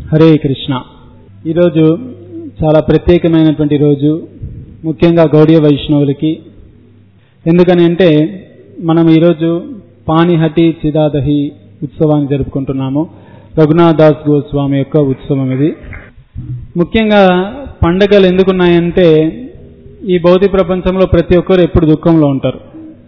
హరే కృష్ణ ఈరోజు చాలా ప్రత్యేకమైనటువంటి రోజు ముఖ్యంగా గౌడీయ వైష్ణవులకి ఎందుకని అంటే మనం ఈరోజు పానిహటి చిదాదహి ఉత్సవాన్ని జరుపుకుంటున్నాము రఘునాథ్ దాస్ గోస్వామి యొక్క ఉత్సవం ఇది ముఖ్యంగా పండగలు ఎందుకున్నాయంటే ఈ భౌతిక ప్రపంచంలో ప్రతి ఒక్కరు ఎప్పుడు దుఃఖంలో ఉంటారు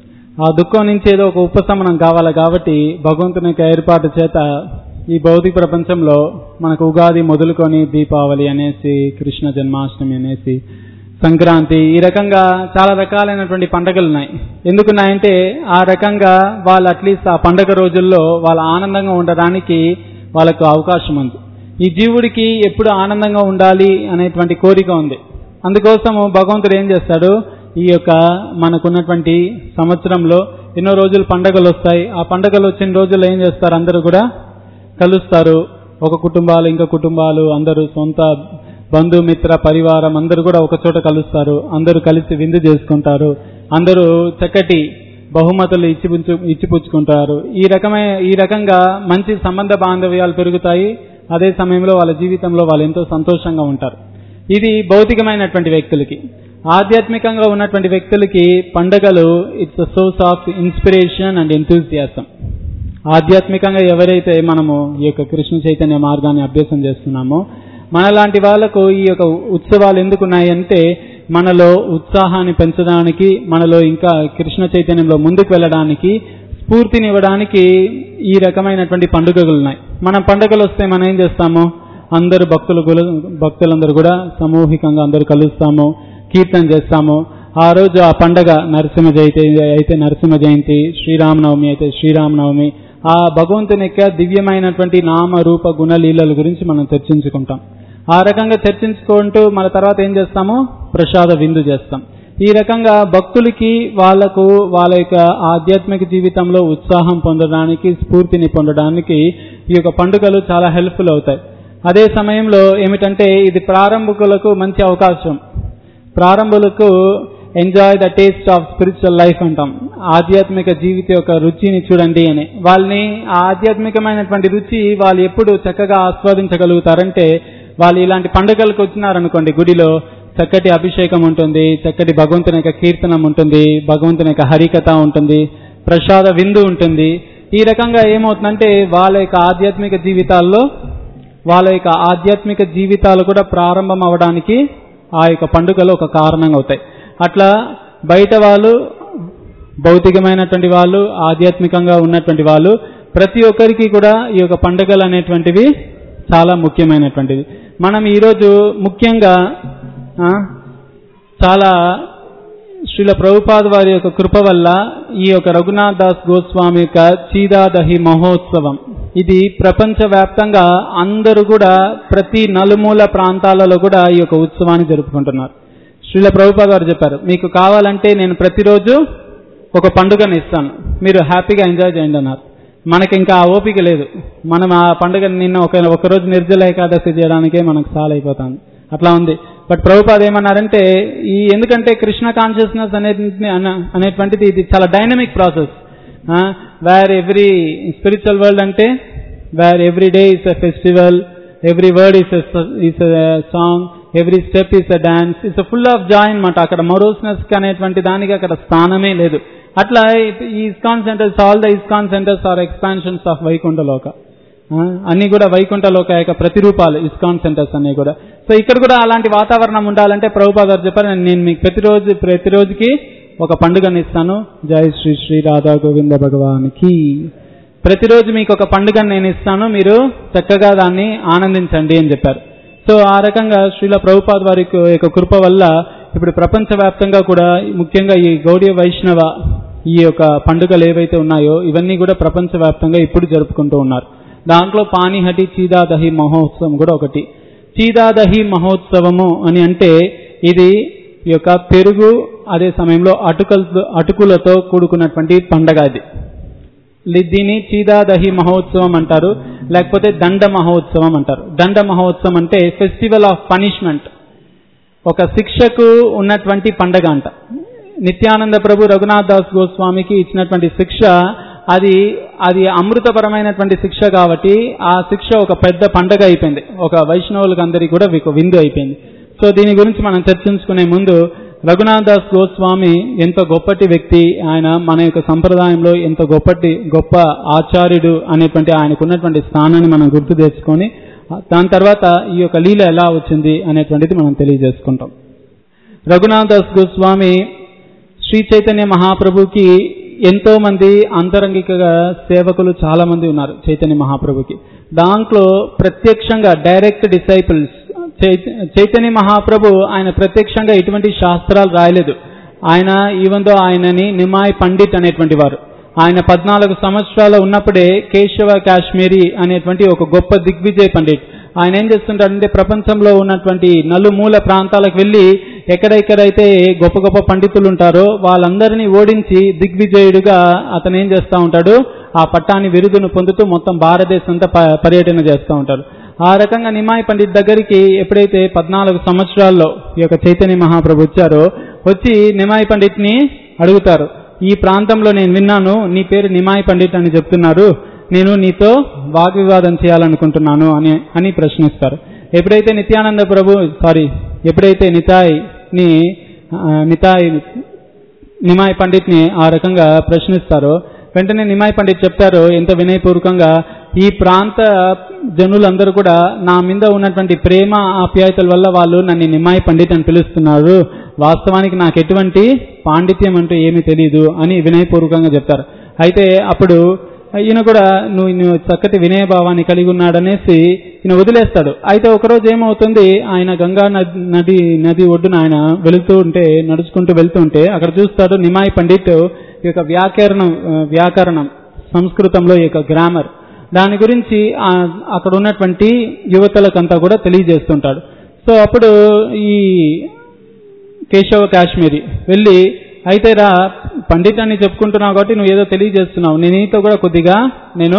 ఆ దుఃఖం నుంచి ఏదో ఒక ఉపశమనం కావాలి కాబట్టి భగవంతుని యొక్క ఏర్పాటు చేత ఈ భౌతిక ప్రపంచంలో మనకు ఉగాది మొదలుకొని దీపావళి అనేసి కృష్ణ జన్మాష్టమి అనేసి సంక్రాంతి ఈ రకంగా చాలా రకాలైనటువంటి పండుగలు ఉన్నాయి ఎందుకున్నాయంటే ఆ రకంగా వాళ్ళు అట్లీస్ట్ ఆ పండగ రోజుల్లో వాళ్ళ ఆనందంగా ఉండడానికి వాళ్ళకు అవకాశం ఉంది ఈ జీవుడికి ఎప్పుడు ఆనందంగా ఉండాలి అనేటువంటి కోరిక ఉంది అందుకోసము భగవంతుడు ఏం చేస్తాడు ఈ యొక్క మనకున్నటువంటి సంవత్సరంలో ఎన్నో రోజులు పండగలు వస్తాయి ఆ పండగలు వచ్చిన రోజుల్లో ఏం చేస్తారు అందరూ కూడా కలుస్తారు ఒక కుటుంబాలు ఇంకా కుటుంబాలు అందరూ సొంత బంధుమిత్ర పరివారం అందరూ కూడా ఒక చోట కలుస్తారు అందరూ కలిసి విందు చేసుకుంటారు అందరూ చక్కటి బహుమతులు ఇచ్చిపుచ్చు ఇచ్చిపుచ్చుకుంటారు ఈ రకమైన ఈ రకంగా మంచి సంబంధ బాంధవ్యాలు పెరుగుతాయి అదే సమయంలో వాళ్ళ జీవితంలో వాళ్ళు ఎంతో సంతోషంగా ఉంటారు ఇది భౌతికమైనటువంటి వ్యక్తులకి ఆధ్యాత్మికంగా ఉన్నటువంటి వ్యక్తులకి పండగలు it's a source of inspiration and enthusiasm ఆధ్యాత్మికంగా ఎవరైతే మనము ఈ యొక్క కృష్ణ చైతన్య మార్గాన్ని అభ్యాసం చేస్తున్నామో మనలాంటి వాళ్లకు ఈ యొక్క ఉత్సవాలు ఎందుకున్నాయంటే మనలో ఉత్సాహాన్ని పెంచడానికి మనలో ఇంకా కృష్ణ చైతన్యంలో ముందుకు వెళ్ళడానికి స్ఫూర్తినివ్వడానికి ఈ రకమైనటువంటి పండుగలు ఉన్నాయి మన పండుగలు వస్తే మనం ఏం చేస్తాము అందరు భక్తులు భక్తులందరూ కూడా సమూహికంగా అందరూ కలుస్తాము కీర్తన చేస్తాము ఆ రోజు ఆ పండగ నరసింహ జయంతి అయితే నరసింహ జయంతి శ్రీరామనవమి అయితే శ్రీరామనవమి ఆ భగవంతుని యొక్క దివ్యమైనటువంటి నామ రూప గుణలీలల గురించి మనం చర్చించుకుంటాం ఆ రకంగా చర్చించుకుంటూ మన తర్వాత ఏం చేస్తాము ప్రసాద విందు చేస్తాం ఈ రకంగా భక్తులకి వాళ్లకు వాళ్ళ యొక్క ఆధ్యాత్మిక జీవితంలో ఉత్సాహం పొందడానికి స్ఫూర్తిని పొందడానికి ఈ యొక్క పండుగలు చాలా హెల్ప్ఫుల్ అవుతాయి అదే సమయంలో ఏమిటంటే ఇది ప్రారంభకులకు మంచి అవకాశం ప్రారంభులకు enjoy the taste of spiritual life అంటాం ఆధ్యాత్మిక జీవిత యొక్క రుచిని చూడండి అని వాళ్ళని ఆ ఆధ్యాత్మికమైనటువంటి రుచి వాళ్ళు ఎప్పుడు చక్కగా ఆస్వాదించగలుగుతారంటే వాళ్ళు ఇలాంటి పండుగలకు వచ్చినారనుకోండి గుడిలో చక్కటి అభిషేకం ఉంటుంది చక్కటి భగవంతుని యొక్క కీర్తనం ఉంటుంది భగవంతుని యొక్క హరికథ ఉంటుంది ప్రసాద విందు ఉంటుంది ఈ రకంగా ఏమవుతుందంటే వాళ్ళ యొక్క ఆధ్యాత్మిక జీవితాల్లో వాళ్ళ యొక్క ఆధ్యాత్మిక జీవితాలు కూడా ప్రారంభం అవడానికి ఆ యొక్క పండుగలు ఒక కారణంగా అవుతాయి అట్లా బయట వాళ్ళు భౌతికమైనటువంటి వాళ్ళు ఆధ్యాత్మికంగా ఉన్నటువంటి వాళ్ళు ప్రతి ఒక్కరికి కూడా ఈ యొక్క పండుగలు అనేటువంటివి చాలా ముఖ్యమైనటువంటిది మనం ఈరోజు ముఖ్యంగా చాలా శ్రీల ప్రభుపాద్ వారి యొక్క కృప వల్ల ఈ యొక్క రఘునాథ్ దాస్ గోస్వామి యొక్క చీదాదహి మహోత్సవం ఇది ప్రపంచవ్యాప్తంగా అందరూ కూడా ప్రతి నలుమూల ప్రాంతాలలో కూడా ఈ యొక్క ఉత్సవాన్ని జరుపుకుంటున్నారు శ్రీల ప్రభుపాద్ గారు చెప్పారు మీకు కావాలంటే నేను ప్రతిరోజు ఒక పండుగను ఇస్తాను మీరు హ్యాపీగా ఎంజాయ్ చేయండి అన్నారు మనకి ఇంకా ఆ ఓపిక లేదు మనం ఆ పండుగ నిన్న ఒక ఒకరోజు నిర్జల ఏకాదశి చేయడానికే మనకు చాలా అయిపోతుంది అట్లా ఉంది బట్ ప్రభుపాద్ ఏమన్నారంటే ఈ ఎందుకంటే కృష్ణ కాన్షియస్నెస్ అనేది అనేటువంటిది ఇది చాలా dynamic process where every spiritual world అంటే where every day is a festival every word is is song every step is a dance it's full of joy అనమాట అక్కడ మొరోస్నెస్ అనేటువంటి దానికి అక్కడ స్థానమే లేదు అట్లా ఈ ISKCON centres all the ISKCON centres are expansions of Vaikunthaloka అన్ని కూడా వైకుంఠలోక యొక్క ప్రతిరూపాలు ఇస్కాన్ సెంటర్స్ అన్ని కూడా సో ఇక్కడ కూడా అలాంటి వాతావరణం ఉండాలంటే ప్రభుపా గారు చెప్పారు నేను మీకు ప్రతిరోజు ప్రతిరోజుకి ఒక పండుగని ఇస్తాను జై శ్రీ శ్రీ రాధా గోవింద భగవానికి ప్రతిరోజు మీకు ఒక పండుగను నేను ఇస్తాను మీరు చక్కగా దాన్ని ఆనందించండి అని చెప్పారు సో ఆ రకంగా శ్రీల ప్రభుపాద్ వారి యొక్క కృప వల్ల ఇప్పుడు ప్రపంచవ్యాప్తంగా కూడా ముఖ్యంగా ఈ గౌడీయ వైష్ణవ ఈ యొక్క పండుగలు ఏవైతే ఉన్నాయో ఇవన్నీ కూడా ప్రపంచవ్యాప్తంగా ఇప్పుడు జరుపుకుంటూ ఉన్నారు దాంట్లో పానిహటి చీదాదహి మహోత్సవం కూడా ఒకటి చీదాదహి మహోత్సవము అని అంటే ఇది ఈ యొక్క పెరుగు అదే సమయంలో అటుకలతో అటుకులతో కూడుకున్నటువంటి పండగ అది దీన్ని చీదాదహి మహోత్సవం అంటారు లేకపోతే దండ మహోత్సవం అంటారు దండ మహోత్సవం అంటే ఫెస్టివల్ ఆఫ్ పనిష్మెంట్ ఒక శిక్షకు ఉన్నటువంటి పండగ అంట నిత్యానంద ప్రభు రఘునాథ్ దాస్ గోస్వామికి ఇచ్చినటువంటి శిక్ష అది అది అమృతపరమైనటువంటి శిక్ష కాబట్టి ఆ శిక్ష ఒక పెద్ద పండగ అయిపోయింది ఒక వైష్ణవులకు అందరికీ కూడా ఒక విందు అయిపోయింది సో దీని గురించి మనం చర్చించుకునే ముందు రఘునాథ్ దాస్ గోస్వామి ఎంత గొప్పటి వ్యక్తి ఆయన మన యొక్క సంప్రదాయంలో ఎంత గొప్పటి గొప్ప ఆచార్యుడు అనేటువంటి ఆయనకు ఉన్నటువంటి స్థానాన్ని మనం గుర్తు తెచ్చుకొని దాని తర్వాత ఈ యొక్క లీల ఎలా వచ్చింది అనేటువంటిది మనం తెలియజేసుకుంటాం రఘునాథ్ దాస్ గోస్వామి శ్రీ చైతన్య మహాప్రభుకి ఎంతో మంది అంతరంగిక సేవకులు చాలా మంది ఉన్నారు చైతన్య మహాప్రభుకి దాంట్లో ప్రత్యక్షంగా డైరెక్ట్ డిసైపుల్స్ చైతన్య మహాప్రభు ఆయన ప్రత్యక్షంగా ఎటువంటి శాస్త్రాలు రాయలేదు ఆయన ఈవెందో ఆయనని నిమాయ్ పండిత్ అనేటువంటి వారు ఆయన పద్నాలుగు సంవత్సరాలు ఉన్నప్పుడే కేశవ కాశ్మీరీ అనేటువంటి ఒక గొప్ప దిగ్విజయ్ పండిట్ ఆయన ఏం చేస్తుంటాడంటే ప్రపంచంలో ఉన్నటువంటి నలుమూల ప్రాంతాలకు వెళ్ళి ఎక్కడెక్కడైతే గొప్ప గొప్ప పండితులు ఉంటారో వాళ్ళందరినీ ఓడించి దిగ్విజయుడుగా అతను ఏం చేస్తూ ఉంటాడు ఆ పట్టాన్ని విరుదును పొందుతూ మొత్తం భారతదేశం అంతా పర్యటన చేస్తూ ఉంటారు ఆ రకంగా నిమాయ్ పండిత్ దగ్గరికి ఎప్పుడైతే పద్నాలుగు సంవత్సరాల్లో ఈ యొక్క చైతన్య మహాప్రభు వచ్చారో వచ్చి నిమాయ్ పండిట్ని అడుగుతారు ఈ ప్రాంతంలో నేను విన్నాను నీ పేరు నిమాయ్ పండిట్ అని చెప్తున్నారు నేను నీతో వాగ్వివాదం చేయాలనుకుంటున్నాను అని అని ప్రశ్నిస్తారు ఎప్పుడైతే నిత్యానంద ప్రభు సారీ ఎప్పుడైతే నితాయ్ ని నితాయ్ నిమాయ్ పండిట్ని ఆ రకంగా ప్రశ్నిస్తారో వెంటనే నిమాయ్ పండిత్ చెప్తారు ఎంత వినయపూర్వకంగా ఈ ప్రాంత జనులందరూ కూడా నా మీద ఉన్నటువంటి ప్రేమ ఆప్యాయతల వల్ల వాళ్ళు నన్ను నిమాయ్ పండిత్ అని పిలుస్తున్నారు వాస్తవానికి నాకు ఎటువంటి పాండిత్యం అంటూ ఏమీ తెలియదు అని వినయపూర్వకంగా చెప్తారు అయితే అప్పుడు ఈయన కూడా నువ్వు నువ్వు చక్కటి వినయభావాన్ని కలిగి ఉన్నాడనేసి ఈయన వదిలేస్తాడు అయితే ఒకరోజు ఏమవుతుంది ఆయన గంగా నది నది ఒడ్డున ఆయన వెళుతూ ఉంటే నడుచుకుంటూ వెళ్తూ ఉంటే అక్కడ చూస్తాడు నిమాయ్ పండిత్ ఈ యొక్క వ్యాకరణం వ్యాకరణం సంస్కృతంలో ఈ యొక్క గ్రామర్ దాని గురించి అక్కడ ఉన్నటువంటి యువతలకంతా కూడా తెలియజేస్తుంటాడు సో అప్పుడు ఈ కేశవ కాశ్మీరి వెళ్ళి అయితే రా పండిట్ అని చెప్పుకుంటున్నావు కాబట్టి నువ్వు ఏదో తెలియజేస్తున్నావు నేను నీతో కూడా కొద్దిగా నేను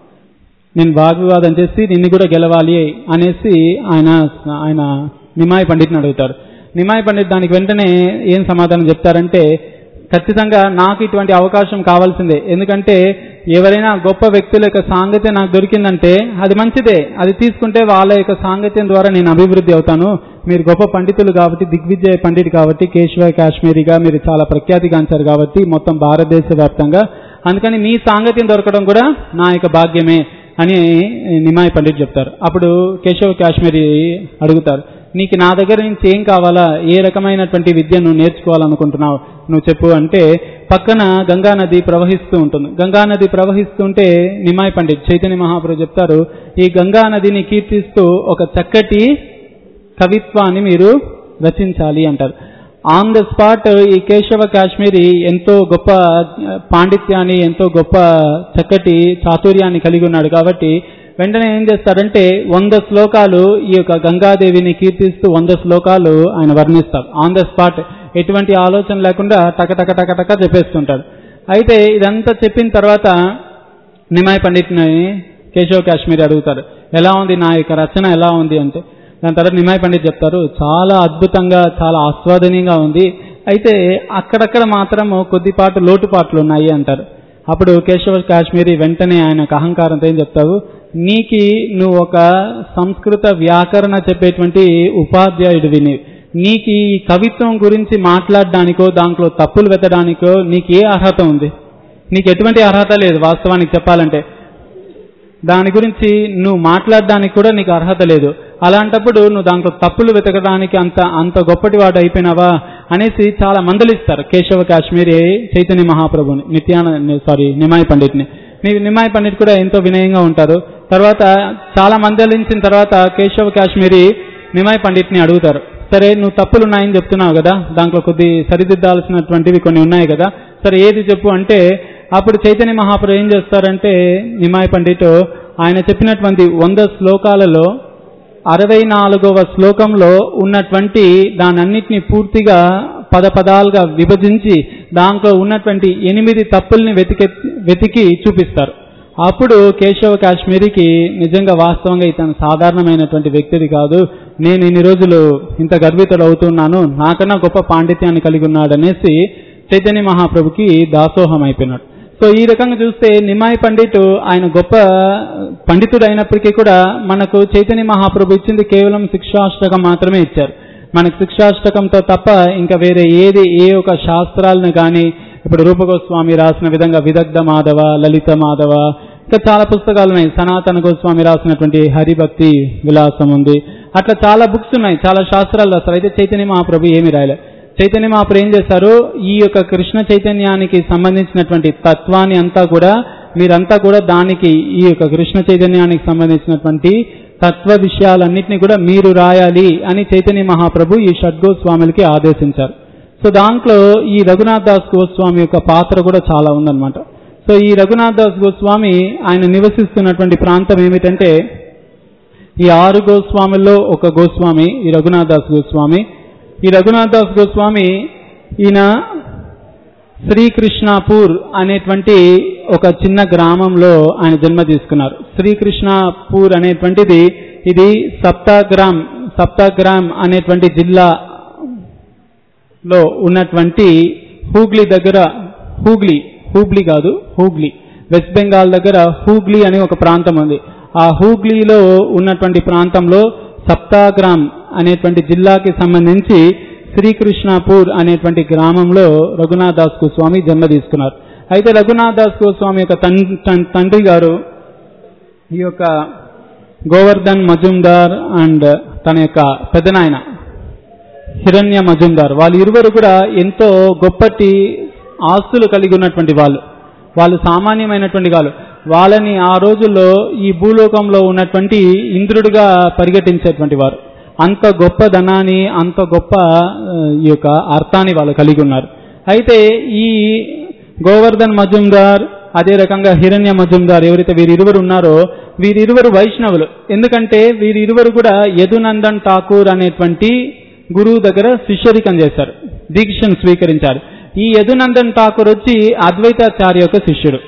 నేను వాగ్వివాదం చేసి నిన్ను కూడా గెలవాలి అనేసి ఆయన ఆయన నిమాయ్ పండిట్ని అడుగుతారు నిమాయ్ పండిట్ దానికి వెంటనే ఏం సమాధానం చెప్తారంటే ఖచ్చితంగా నాకు ఇటువంటి అవకాశం కావాల్సిందే ఎందుకంటే ఎవరైనా గొప్ప వ్యక్తుల యొక్క సాంగత్యం నాకు దొరికిందంటే అది మంచిదే అది తీసుకుంటే వాళ్ళ యొక్క సాంగత్యం ద్వారా నేను అభివృద్ధి అవుతాను మీరు గొప్ప పండితులు కాబట్టి దిగ్విజయ పండిట్ కాబట్టి కేశవ కాశ్మీరిగా మీరు చాలా ప్రఖ్యాతిగాంచారు కాబట్టి మొత్తం భారతదేశ వ్యాప్తంగా అందుకని మీ సాంగత్యం దొరకడం కూడా నా యొక్క భాగ్యమే అని నిమాయ్ పండిట్ చెప్తారు అప్పుడు కేశవ కాశ్మీరి అడుగుతారు నీకు నా దగ్గర నుంచి ఏం కావాలా ఏ రకమైనటువంటి విద్య నువ్వు నేర్చుకోవాలనుకుంటున్నావు నువ్వు చెప్పు అంటే పక్కన గంగా నది ప్రవహిస్తూ ఉంటుంది గంగా నది ప్రవహిస్తుంటే నిమాయ్ పండిత్ చైతన్య మహాప్రభు చెప్తారు ఈ గంగా నదిని కీర్తిస్తూ ఒక చక్కటి కవిత్వాన్ని మీరు రచించాలి అంటారు ఆన్ ద స్పాట్ ఈ కేశవ కాశ్మీరి ఎంతో గొప్ప పాండిత్యాన్ని ఎంతో గొప్ప చక్కటి చాతుర్యాన్ని కలిగి ఉన్నాడు కాబట్టి వెంటనే ఏం చేస్తారంటే వంద శ్లోకాలు ఈ యొక్క గంగాదేవిని కీర్తిస్తూ వంద శ్లోకాలు ఆయన వర్ణిస్తారు ఆన్ ద స్పాట్ ఎటువంటి ఆలోచన లేకుండా టక టక టక టక చెప్పేస్తుంటాడు అయితే ఇదంతా చెప్పిన తర్వాత నిమాయ్ పండిట్ని కేశవ్ కాశ్మీర్ అడుగుతారు ఎలా ఉంది నా యొక్క రచన ఎలా ఉంది అంటే దాని తర్వాత నిమాయ్ పండిత్ చెప్తారు చాలా అద్భుతంగా చాలా ఆస్వాదనీయంగా ఉంది అయితే అక్కడక్కడ మాత్రం కొద్దిపాటు లోటుపాట్లు ఉన్నాయి అంటారు అప్పుడు కేశవ కాశ్మీరి వెంటనే ఆయనకు అహంకారంతో ఏం చెప్తావు నీకి నువ్వు ఒక సంస్కృత వ్యాకరణ చెప్పేటువంటి ఉపాధ్యాయుడివి నీవు నీకు ఈ కవిత్వం గురించి మాట్లాడడానికో దాంట్లో తప్పులు వెతడానికో నీకు ఏ అర్హత ఉంది నీకు ఎటువంటి అర్హత లేదు వాస్తవానికి చెప్పాలంటే దాని గురించి నువ్వు మాట్లాడడానికి కూడా నీకు అర్హత లేదు అలాంటప్పుడు నువ్వు దాంట్లో తప్పులు వెతకడానికి అంత అంత గొప్పటి వాడు అయిపోయినావా అనేసి చాలా మందలిస్తారు కేశవ కాశ్మీరి చైతన్య మహాప్రభుని నిత్యానంద సారీ నిమాయ్ పండిట్ని నిమాయ్ పండిట్ కూడా ఎంతో వినయంగా ఉంటారు తర్వాత చాలా మందలించిన తర్వాత కేశవ కాశ్మీరి నిమాయ్ పండిట్ని అడుగుతారు సరే నువ్వు తప్పులు ఉన్నాయని చెప్తున్నావు కదా దాంట్లో కొద్ది సరిదిద్దాల్సినటువంటివి కొన్ని ఉన్నాయి కదా సరే ఏది చెప్పు అంటే అప్పుడు చైతన్య మహాప్రభు ఏం చేస్తారంటే నిమాయ్ పండిట్ ఆయన చెప్పినటువంటి వంద శ్లోకాలలో అరవై నాలుగవ శ్లోకంలో ఉన్నటువంటి దానన్నిటిని పూర్తిగా పద పదాలుగా విభజించి దాంట్లో ఉన్నటువంటి ఎనిమిది తప్పుల్ని వెతికి వెతికి చూపిస్తారు అప్పుడు కేశవ కాశ్మీరికి నిజంగా వాస్తవంగా ఇతను సాధారణమైనటువంటి వ్యక్తిది కాదు నేను ఇన్ని రోజులు ఇంత గర్వితుడు అవుతున్నాను నాకన్నా గొప్ప పాండిత్యాన్ని కలిగి ఉన్నాడనేసి చైతన్య మహాప్రభుకి దాసోహం అయిపోయినాడు సో ఈ రకంగా చూస్తే నిమాయి పండిట్ ఆయన గొప్ప పండితుడు అయినప్పటికీ కూడా మనకు చైతన్య మహాప్రభు ఇచ్చింది కేవలం శిక్షాష్టకం మాత్రమే ఇచ్చారు మనకు శిక్షాష్టకంతో తప్ప ఇంకా వేరే ఏది ఏ ఒక శాస్త్రాలను కానీ ఇప్పుడు రూపగోస్వామి రాసిన విధంగా విదగ్ధ మాధవ లలిత మాధవ ఇంకా చాలా పుస్తకాలు ఉన్నాయి సనాతన గోస్వామి రాసినటువంటి హరిభక్తి విలాసం ఉంది అట్లా చాలా బుక్స్ ఉన్నాయి చాలా శాస్త్రాలు రాస్తారు అయితే చైతన్య మహాప్రభు ఏమి రాయలే చైతన్య మహాప్రభు ఏం చేశారు ఈ యొక్క కృష్ణ చైతన్యానికి సంబంధించినటువంటి తత్వాన్ని అంతా కూడా మీరంతా కూడా దానికి ఈ యొక్క కృష్ణ చైతన్యానికి సంబంధించినటువంటి తత్వ విషయాలన్నింటినీ కూడా మీరు రాయాలి అని చైతన్య మహాప్రభు ఈ షడ్గోస్వాములకి ఆదేశించారు సో దాంట్లో ఈ రఘునాథ్ దాస్ గోస్వామి యొక్క పాత్ర కూడా చాలా ఉందన్నమాట సో ఈ రఘునాథ్ దాస్ గోస్వామి ఆయన నివసిస్తున్నటువంటి ప్రాంతం ఏమిటంటే ఈ ఆరు గోస్వాముల్లో ఒక గోస్వామి ఈ రఘునాథ్ దాస్ గోస్వామి ఈ రఘునాథ్ దాస్ గోస్వామి ఈయన శ్రీకృష్ణాపూర్ అనేటువంటి ఒక చిన్న గ్రామంలో ఆయన జన్మ తీసుకున్నారు శ్రీకృష్ణాపూర్ అనేటువంటిది ఇది సప్తాగ్రామ్ సప్తాగ్రామ్ అనేటువంటి జిల్లాలో ఉన్నటువంటి హూగ్లీ దగ్గర హూగ్లీ హూగ్లీ కాదు హూగ్లీ వెస్ట్ బెంగాల్ దగ్గర హూగ్లీ అనే ఒక ప్రాంతం ఉంది ఆ హూగ్లీలో ఉన్నటువంటి ప్రాంతంలో సప్తాగ్రామ్ అనేటువంటి జిల్లాకి సంబంధించి శ్రీకృష్ణాపూర్ అనేటువంటి గ్రామంలో రఘునాథ్ దాస్ గోస్వామి జన్మ తీసుకున్నారు అయితే రఘునాథ్ దాస్ గోస్వామి యొక్క తండ్రి గారు ఈ యొక్క గోవర్ధన్ మజుందార్ అండ్ తన యొక్క పెదనాయన హిరణ్య మజుందార్ వాళ్ళు ఇరువురు కూడా ఎంతో గొప్పటి ఆస్తులు కలిగి ఉన్నటువంటి వాళ్ళు వాళ్ళు సామాన్యమైనటువంటి వాళ్ళు వాళ్ళని ఆ రోజుల్లో ఈ భూలోకంలో ఉన్నటువంటి ఇంద్రుడిగా పరిగెట్టించేటువంటి వారు అంత గొప్ప ధనాన్ని అంత గొప్ప ఈ యొక్క అర్థాన్ని వాళ్ళు కలిగి ఉన్నారు అయితే ఈ గోవర్ధన్ మజుందార్ అదే రకంగా హిరణ్య మజుందార్ ఎవరైతే వీరిరువురు ఉన్నారో వీరిరువురు వైష్ణవులు ఎందుకంటే వీరిరువురు కూడా యదునందన్ ఠాకూర్ అనేటువంటి గురువు దగ్గర శిష్యరికం చేశారు దీక్షను స్వీకరించారు ఈ యదునందన్ ఠాకూర్ వచ్చి అద్వైతాచార్య యొక్క శిష్యుడు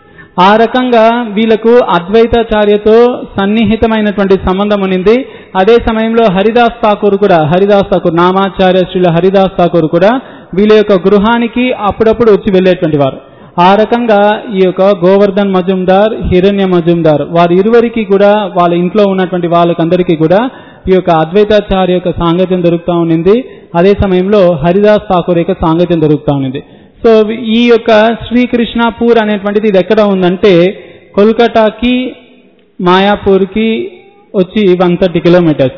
ఆ రకంగా వీళ్ళకు అద్వైతాచార్యతో సన్నిహితమైనటువంటి సంబంధం ఉన్నింది అదే సమయంలో హరిదాస్ ఠాకూర్ కూడా హరిదాస్ ఠాకూర్ నామాచార్య శ్రీల హరిదాస్ ఠాకూర్ కూడా వీళ్ళ యొక్క గృహానికి అప్పుడప్పుడు వచ్చి వెళ్ళేటువంటి వారు ఆ రకంగా ఈ యొక్క గోవర్ధన్ మజుందార్ హిరణ్య మజుందార్ వారి ఇరువురికి కూడా వాళ్ళ ఇంట్లో ఉన్నటువంటి వాళ్ళకందరికీ కూడా ఈ యొక్క అద్వైతాచార్య యొక్క సాంగత్యం దొరుకుతా ఉన్నింది అదే సమయంలో హరిదాస్ ఠాకూర్ యొక్క సాంగత్యం దొరుకుతా ఉన్నింది సో ఈ యొక్క శ్రీకృష్ణాపూర్ అనేటువంటిది ఇది ఎక్కడ ఉందంటే కోల్కతాకి మాయాపూర్కి వచ్చి వన్ థర్టీ కిలోమీటర్స్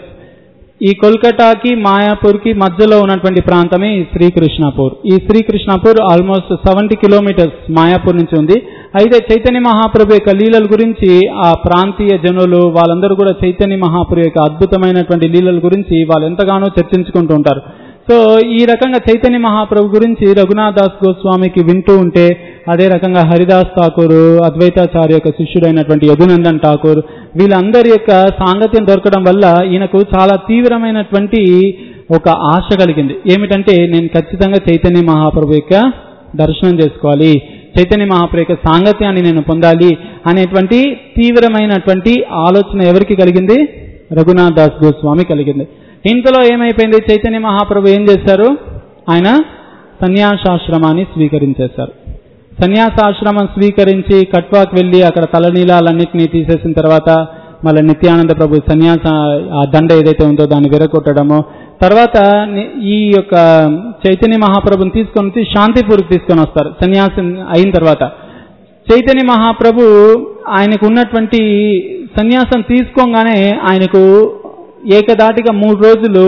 ఈ కోల్కతాకి మాయాపూర్కి మధ్యలో ఉన్నటువంటి ప్రాంతమే ఈ శ్రీకృష్ణాపూర్ ఈ Srikrishnapur almost seventy kilometres Mayapur నుంచి ఉంది అయితే చైతన్య మహాప్రభు యొక్క లీలల గురించి ఆ ప్రాంతీయ జనులు వాళ్ళందరూ కూడా చైతన్య మహాప్రభు యొక్క అద్భుతమైనటువంటి లీలల గురించి వాళ్ళు ఎంతగానో చర్చించుకుంటూ ఉంటారు సో ఈ రకంగా చైతన్య మహాప్రభు గురించి రఘునాథ్ దాస్ గోస్వామికి వింటూ ఉంటే అదే రకంగా హరిదాస్ ఠాకూర్ అద్వైతాచార్య యొక్క శిష్యుడైనటువంటి యదునందన్ ఠాకూర్ వీళ్ళందరి యొక్క సాంగత్యం దొరకడం వల్ల ఈయనకు చాలా తీవ్రమైనటువంటి ఒక ఆశ కలిగింది ఏమిటంటే నేను ఖచ్చితంగా చైతన్య మహాప్రభు యొక్క దర్శనం చేసుకోవాలి చైతన్య మహాప్రభు యొక్క సాంగత్యాన్ని నేను పొందాలి అనేటువంటి తీవ్రమైనటువంటి ఆలోచన ఎవరికి కలిగింది రఘునాథ్ దాస్ గోస్వామి కలిగింది ఇంతలో ఏమైపోయింది చైతన్య మహాప్రభు ఏం చేశారు ఆయన సన్యాసాశ్రమాన్ని స్వీకరించేశారు సన్యాసాశ్రమం స్వీకరించి కట్వాకి వెళ్ళి అక్కడ తలనీలాలన్నింటినీ తీసేసిన తర్వాత మళ్ళీ నిత్యానంద ప్రభు సన్యాస ఆ దండ ఏదైతే ఉందో దాన్ని విరగొట్టడము తర్వాత ఈ యొక్క చైతన్య మహాప్రభుని తీసుకొని వచ్చి శాంతిపూర్కి తీసుకొని వస్తారు సన్యాసం అయిన తర్వాత చైతన్య మహాప్రభు ఆయనకు ఉన్నటువంటి సన్యాసం తీసుకోగానే ఆయనకు ఏకదాటిగా మూడు రోజులు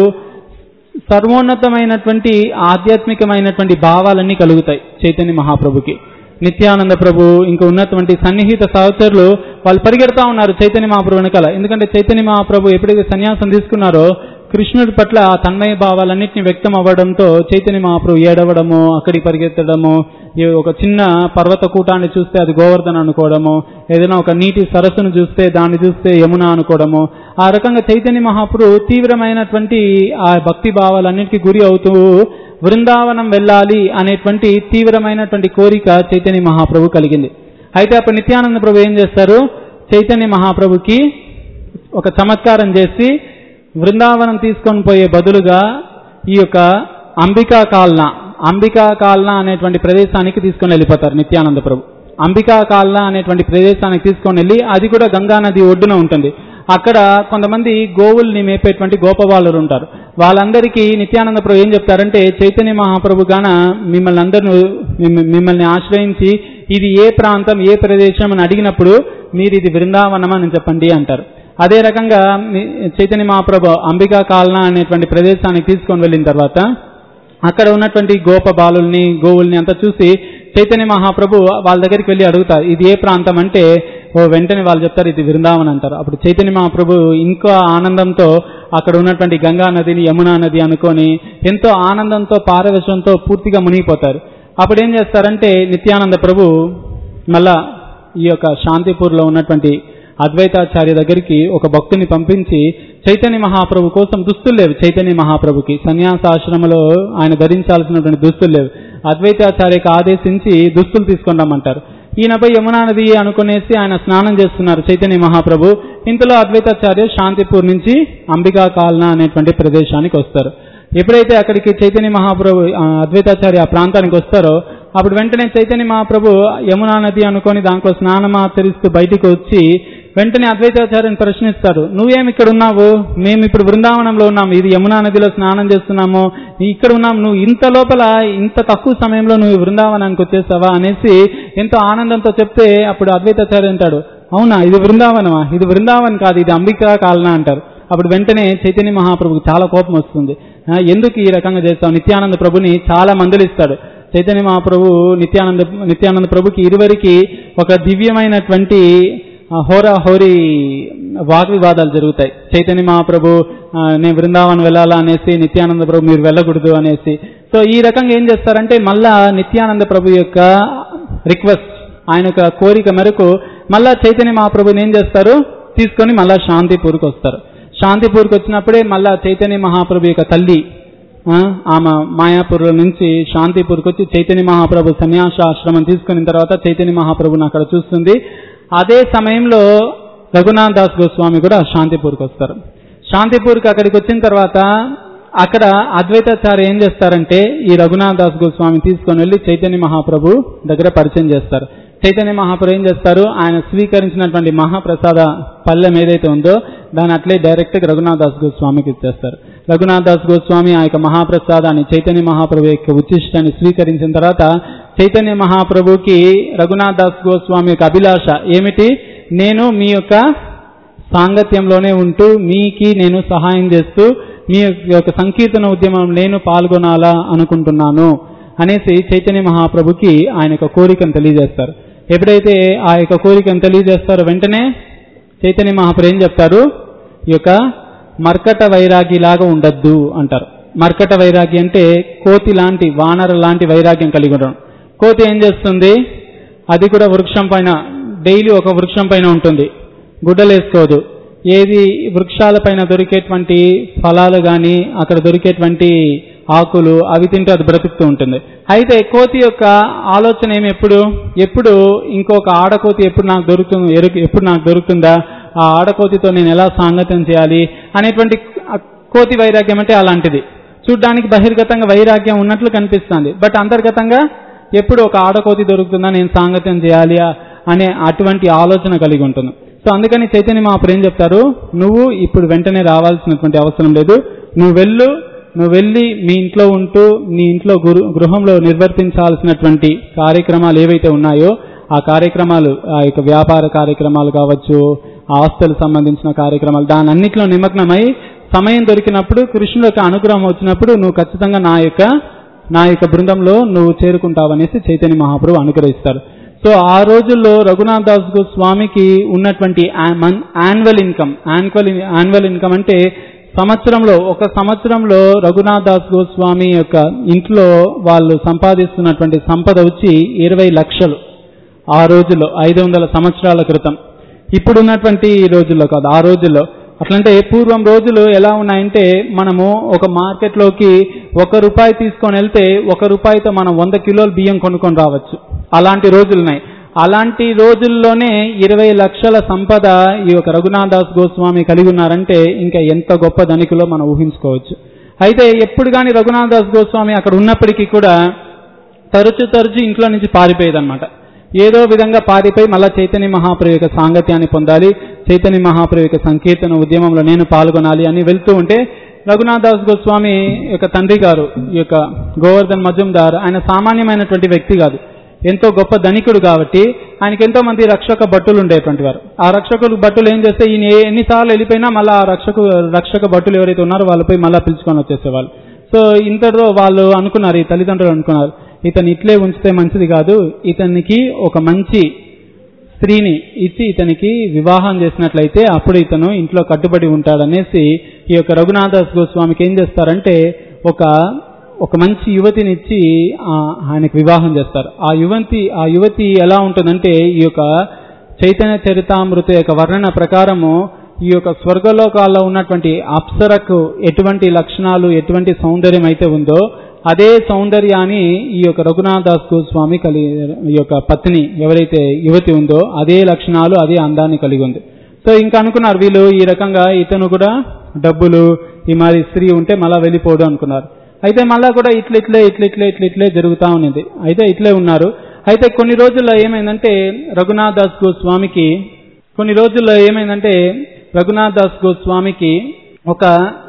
సర్వోన్నతమైనటువంటి ఆధ్యాత్మికమైనటువంటి భావాలన్నీ కలుగుతాయి చైతన్య మహాప్రభుకి నిత్యానంద ప్రభు ఇంకా ఉన్నటువంటి సన్నిహిత సహచరులు వాళ్ళు పరిగెడతా ఉన్నారు చైతన్య మహాప్రభు వెనకాల ఎందుకంటే చైతన్య మహాప్రభు ఎప్పుడైతే సన్యాసం తీసుకున్నారో కృష్ణుడి పట్ల ఆ తన్మయ భావాలన్నింటినీ వ్యక్తం అవ్వడంతో చైతన్య మహాప్రభు ఏడవడము అక్కడికి పరిగెత్తడము ఒక చిన్న పర్వత కూటాన్ని చూస్తే అది గోవర్ధన అనుకోవడము ఏదైనా ఒక నీటి సరస్సును చూస్తే దాన్ని చూస్తే యమున అనుకోవడము ఆ రకంగా చైతన్య మహాప్రభు తీవ్రమైనటువంటి ఆ భక్తి భావాలన్నింటికి గురి అవుతూ బృందావనం వెళ్ళాలి అనేటువంటి తీవ్రమైనటువంటి కోరిక చైతన్య మహాప్రభు కలిగింది అయితే అప్పుడు నిత్యానంద ప్రభు ఏం చేస్తారు చైతన్య మహాప్రభుకి ఒక చమత్కారం చేసి బృందావనం తీసుకొని పోయే బదులుగా ఈ యొక్క అంబికా కాల్నా అంబికా కాల్నా అనేటువంటి ప్రదేశానికి తీసుకొని వెళ్ళిపోతారు నిత్యానంద ప్రభు అంబికా కాలన అనేటువంటి ప్రదేశానికి తీసుకొని వెళ్ళి అది కూడా గంగా నది ఒడ్డున ఉంటుంది అక్కడ కొంతమంది గోవుల్ని మేపేటువంటి గోపబాలురు ఉంటారు వాళ్ళందరికీ నిత్యానంద ప్రభు ఏం చెప్తారంటే చైతన్య మహాప్రభు గాన మిమ్మల్ని అందరూ మిమ్మ- మిమ్మల్ని ఆశ్రయించి ఇది ఏ ప్రాంతం ఏ ప్రదేశం అని అడిగినప్పుడు మీరు ఇది బృందావనం అని చెప్పండి అంటారు అదే రకంగా మీ- చైతన్య మహాప్రభు అంబికా కాలన అనేటువంటి ప్రదేశానికి తీసుకొని వెళ్ళిన తర్వాత అక్కడ ఉన్నటువంటి గోప బాలుల్ని గోవుల్ని అంతా చూసి చైతన్య మహాప్రభు వాళ్ళ దగ్గరికి వెళ్ళి అడుగుతారు ఇది ఏ ప్రాంతం అంటే ఓ వెంటనే వాళ్ళు చెప్తారు ఇది బృందావన్ అంటారు అప్పుడు చైతన్య మహాప్రభు ఇంకా ఆనందంతో అక్కడ ఉన్నటువంటి గంగా నదిని యమునా నది అనుకొని ఎంతో ఆనందంతో పారవశంతో పూర్తిగా మునిగిపోతారు అప్పుడు ఏం చేస్తారంటే నిత్యానంద ప్రభు మళ్ళా ఈ యొక్క శాంతిపూర్లో ఉన్నటువంటి అద్వైతాచార్య దగ్గరికి ఒక భక్తుని పంపించి చైతన్య మహాప్రభు కోసం దుస్తులు లేవు చైతన్య మహాప్రభుకి సన్యాసాశ్రమంలో ఆయన ధరించాల్సినటువంటి దుస్తులు లేవు అద్వైతాచార్యకి ఆదేశించి దుస్తులు తీసుకొని రమ్మంటారు ఈయనపై యమునా నది అనుకునేసి ఆయన స్నానం చేస్తున్నారు చైతన్య మహాప్రభు ఇంతలో అద్వైతాచార్య శాంతిపూర్ నుంచి అంబికా కాలన అనేటువంటి ప్రదేశానికి వస్తారు ఎప్పుడైతే అక్కడికి చైతన్య మహాప్రభు ఆ, అద్వైతాచార్య ఆ ప్రాంతానికి వస్తారో అప్పుడు వెంటనే చైతన్య మహాప్రభు యమునా నది అనుకొని దాంట్లో స్నానం ఆచరిస్తూ బయటికి వచ్చి వెంటనే అద్వైతాచార్యని ప్రశ్నిస్తారు నువ్వేమి ఇక్కడ ఉన్నావు మేము ఇప్పుడు బృందావనంలో ఉన్నాము ఇది యమునా నదిలో స్నానం చేస్తున్నాము ఇక్కడ ఉన్నాం నువ్వు ఇంత లోపల ఇంత తక్కువ సమయంలో నువ్వు బృందావనానికి వచ్చేసావా అనేసి ఎంతో ఆనందంతో చెప్తే అప్పుడు అద్వైతాచార్య అంటాడు అవునా ఇది బృందావనమా ఇది బృందావన్ కాదు ఇది అంబికా కాలన అంటారు అప్పుడు వెంటనే చైతన్య మహాప్రభుకి చాలా కోపం వస్తుంది ఆ, ఎందుకు ఈ రకంగా చేస్తావు నిత్యానంద ప్రభుని చాలా మందలిస్తాడు చైతన్య మహాప్రభు నిత్యానంద నిత్యానంద ప్రభుకి ఇరువరికి ఒక దివ్యమైనటువంటి ఆ, హోరా హోరీ వాగ్వివాదాలు జరుగుతాయి చైతన్య మహాప్రభు ఆ, నేను బృందావన్ వెళ్ళాలా అనేసి నిత్యానంద ప్రభు మీరు వెళ్ళకూడదు అనేసి సో ఈ రకంగా ఏం చేస్తారంటే మళ్ళా నిత్యానంద ప్రభు యొక్క రిక్వెస్ట్ ఆయన యొక్క కోరిక మేరకు మళ్ళా చైతన్య మహాప్రభుని ఏం చేస్తారు తీసుకొని మళ్ళా శాంతిపూర్కి వస్తారు శాంతిపూర్కి వచ్చినప్పుడే మళ్ళా చైతన్య మహాప్రభు యొక్క తల్లి ఆ, ఆమె మాయాపూర్ నుంచి శాంతిపూర్కి వచ్చి చైతన్య మహాప్రభు సన్యాస ఆశ్రమం తీసుకున్న తర్వాత చైతన్య మహాప్రభుని అక్కడ చూస్తుంది అదే సమయంలో రఘునాథ్ దాస్ గోస్వామి కూడా శాంతిపూర్కి వస్తారు శాంతిపూర్కి అక్కడికి వచ్చిన తర్వాత అక్కడ అద్వైతాచార్య ఏం చేస్తారంటే ఈ రఘునాథ్ దాస్ గోస్వామి తీసుకొని వెళ్ళి చైతన్య మహాప్రభు దగ్గర పరిచయం చేస్తారు చైతన్య మహాప్రభు ఏం చేస్తారు ఆయన స్వీకరించినటువంటి మహాప్రసాద పల్లెం ఏదైతే ఉందో దాన్ని అట్లే డైరెక్ట్ గా రఘునాథ్ దాస్ గోస్వామికి ఇచ్చేస్తారు రఘునాథ్ దాస్ గోస్వామి ఆ యొక్క మహాప్రసాదాన్ని చైతన్య మహాప్రభు యొక్క ఉచ్చిష్టాన్ని స్వీకరించిన తర్వాత చైతన్య మహాప్రభుకి రఘునాథ్ దాస్ గోస్వామి యొక్క అభిలాష ఏమిటి నేను మీ యొక్క సాంగత్యంలోనే ఉంటూ మీకి నేను సహాయం చేస్తూ మీ యొక్క సంకీర్తన ఉద్యమం నేను పాల్గొనాలా అనుకుంటున్నాను అనేసి చైతన్య మహాప్రభుకి ఆయన యొక్క కోరికను తెలియజేస్తారు ఎప్పుడైతే ఆ యొక్క కోరికను తెలియజేస్తారో వెంటనే చైతన్య మహాప్రభు ఏం చెప్తారు ఈ యొక్క మర్కట వైరాగి లాగా ఉండద్దు అంటారు మర్కట వైరాగి అంటే కోతి లాంటి వానర లాంటి వైరాగ్యం కలిగి ఉండడం కోతి ఏం చేస్తుంది అది కూడా వృక్షం పైన డైలీ ఒక వృక్షం పైన ఉంటుంది గుడ్డలేసుకోదు ఏది వృక్షాల పైన దొరికేటువంటి ఫలాలు కానీ అక్కడ దొరికేటువంటి ఆకులు అవి తింటూ అది బ్రతుకుతూ ఉంటుంది అయితే కోతి యొక్క ఆలోచన ఏమి ఎప్పుడు ఎప్పుడు ఇంకొక ఆడకోతి ఎప్పుడు నాకు దొరుకుతుంది ఎరుకు ఎప్పుడు నాకు దొరుకుతుందా ఆ ఆడకోతితో నేను ఎలా సాంగత్యం చేయాలి అనేటువంటి ఆ కోతి వైరాగ్యం అంటే అలాంటిది చూడ్డానికి బహిర్గతంగా వైరాగ్యం ఉన్నట్లు కనిపిస్తుంది బట్ అంతర్గతంగా ఎప్పుడు ఒక ఆడకోతి దొరుకుతుందా నేను సాంగత్యం చేయాలి అనే అటువంటి ఆలోచన కలిగి ఉంటుంది సో అందుకని చైతన్య మహాపురు ఏం చెప్తారు నువ్వు ఇప్పుడు వెంటనే రావాల్సినటువంటి అవసరం లేదు నువ్వు వెళ్ళు నువ్వు వెళ్ళి మీ ఇంట్లో ఉంటూ నీ ఇంట్లో గురు గృహంలో నిర్వర్తించాల్సినటువంటి కార్యక్రమాలు ఏవైతే ఉన్నాయో ఆ కార్యక్రమాలు ఆ యొక్క వ్యాపార కార్యక్రమాలు కావచ్చు ఆస్తులకు సంబంధించిన కార్యక్రమాలు దాని అన్నిట్లో నిమగ్నమై సమయం దొరికినప్పుడు కృష్ణుడు యొక్క అనుగ్రహం వచ్చినప్పుడు నువ్వు ఖచ్చితంగా నా యొక్క నా యొక్క బృందంలో నువ్వు చేరుకుంటావనేసి చైతన్య మహాప్రభు అనుగ్రహిస్తారు సో ఆ రోజుల్లో రఘునాథ్ దాస్ స్వామికి ఉన్నటువంటి annual income annual annual income అంటే సంవత్సరంలో ఒక సంవత్సరంలో రఘునాథ్ దాస్ గోస్వామి యొక్క ఇంట్లో వాళ్ళు సంపాదిస్తున్నటువంటి సంపద వచ్చి ఇరవై లక్షలు ఆ రోజుల్లో ఐదు వందల సంవత్సరాల క్రితం ఇప్పుడున్నటువంటి ఈ రోజుల్లో కాదు ఆ రోజుల్లో అట్లంటే పూర్వం రోజులు ఎలా ఉన్నాయంటే మనము ఒక మార్కెట్లోకి ఒక రూపాయి తీసుకొని వెళ్తే ఒక రూపాయితో మనం వంద కిలోల బియ్యం కొనుక్కొని రావచ్చు అలాంటి రోజులు ఉన్నాయి అలాంటి రోజుల్లోనే ఇరవై లక్షల సంపద ఈ యొక్క రఘునాథాస్ గోస్వామి కలిగి ఉన్నారంటే ఇంకా ఎంత గొప్ప ధనికులో మనం ఊహించుకోవచ్చు అయితే ఎప్పుడు కానీ రఘునాథాస్ గోస్వామి అక్కడ ఉన్నప్పటికీ కూడా తరచు తరచు ఇంట్లో నుంచి పారిపోయేదన్నమాట ఏదో విధంగా పారిపోయి మళ్ళా చైతన్య మహాప్రభు యొక్క సాంగత్యాన్ని పొందాలి చైతన్య మహాప్రభు యొక్క సంకీర్తన ఉద్యమంలో నేను పాల్గొనాలి అని వెళ్తూ ఉంటే రఘునాథ్ దాస్ గోస్వామి యొక్క తండ్రి గారు ఈ యొక్క గోవర్ధన్ మజుందార్ ఆయన సామాన్యమైనటువంటి వ్యక్తి కాదు ఎంతో గొప్ప ధనికుడు కాబట్టి ఆయనకి ఎంతో మంది రక్షక భట్టులు ఉండేటువంటి వారు ఆ రక్షకులు భట్టులు ఏం చేస్తే ఈయన ఏ- ఎన్నిసార్లు వెళ్ళిపోయినా మళ్ళీ ఆ రక్షకు రక్షక భట్టులు ఎవరైతే ఉన్నారో వాళ్ళపై మళ్ళీ పిలుచుకొని వచ్చేసేవాళ్ళు సో ఇంతటితో వాళ్ళు అనుకున్నారు ఈ తల్లిదండ్రులు అనుకున్నారు ఇతను ఇట్లే ఉంచితే మంచిది కాదు ఇతనికి ఒక మంచి స్త్రీని ఇచ్చి ఇతనికి వివాహం చేసినట్లయితే అప్పుడు ఇతను ఇంట్లో కట్టుబడి ఉంటాడనేసి ఈ యొక్క రఘునాథాస్ గోస్వామికి ఏం చేస్తారంటే ఒక ఒక మంచి యువతిని ఇచ్చి ఆ, ఆయనకు వివాహం చేస్తారు ఆ యువతి ఆ యువతి ఎలా ఉంటుందంటే ఈ యొక్క చైతన్య చరితామృత యొక్క వర్ణన ప్రకారము ఈ యొక్క స్వర్గలోకాల్లో ఉన్నటువంటి అప్సరకు ఎటువంటి లక్షణాలు ఎటువంటి సౌందర్యం అయితే ఉందో అదే సౌందర్యాన్ని ఈ యొక్క రఘునాథాస్ గోస్వామి కలిగి ఈ యొక్క పత్ని ఎవరైతే యువతి ఉందో అదే లక్షణాలు అదే అందాన్ని కలిగి ఉంది సో ఇంకా అనుకున్నారు వీళ్ళు ఈ రకంగా ఇతను కూడా డబ్బులు ఈ మరి స్త్రీ ఉంటే మళ్ళా వెళ్ళిపోడు అనుకున్నారు అయితే మళ్ళా కూడా ఇట్ల ఇట్లే ఇట్ల ఇట్లే ఇట్ల ఇట్లే జరుగుతూ ఉన్నది అయితే ఇట్లే ఉన్నారు అయితే కొన్ని రోజుల్లో ఏమైందంటే రఘునాథ్ దాస్ గోస్వామికి కొన్ని రోజుల్లో ఏమైందంటే రఘునాథ్ దాస్ గోస్వామికి ఒక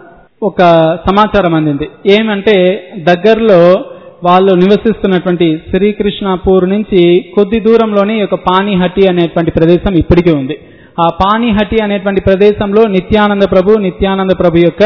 ఒక సమాచారం అందింది ఏమంటే దగ్గరలో వాళ్ళు నివసిస్తున్నటువంటి శ్రీకృష్ణపూర్ నుంచి కొద్ది దూరంలోనే ఒక పానీహట్టి అనేటువంటి ప్రదేశం ఇప్పటికీ ఉంది ఆ పానీహట్టి అనేటువంటి ప్రదేశంలో నిత్యానంద ప్రభు నిత్యానంద ప్రభు యొక్క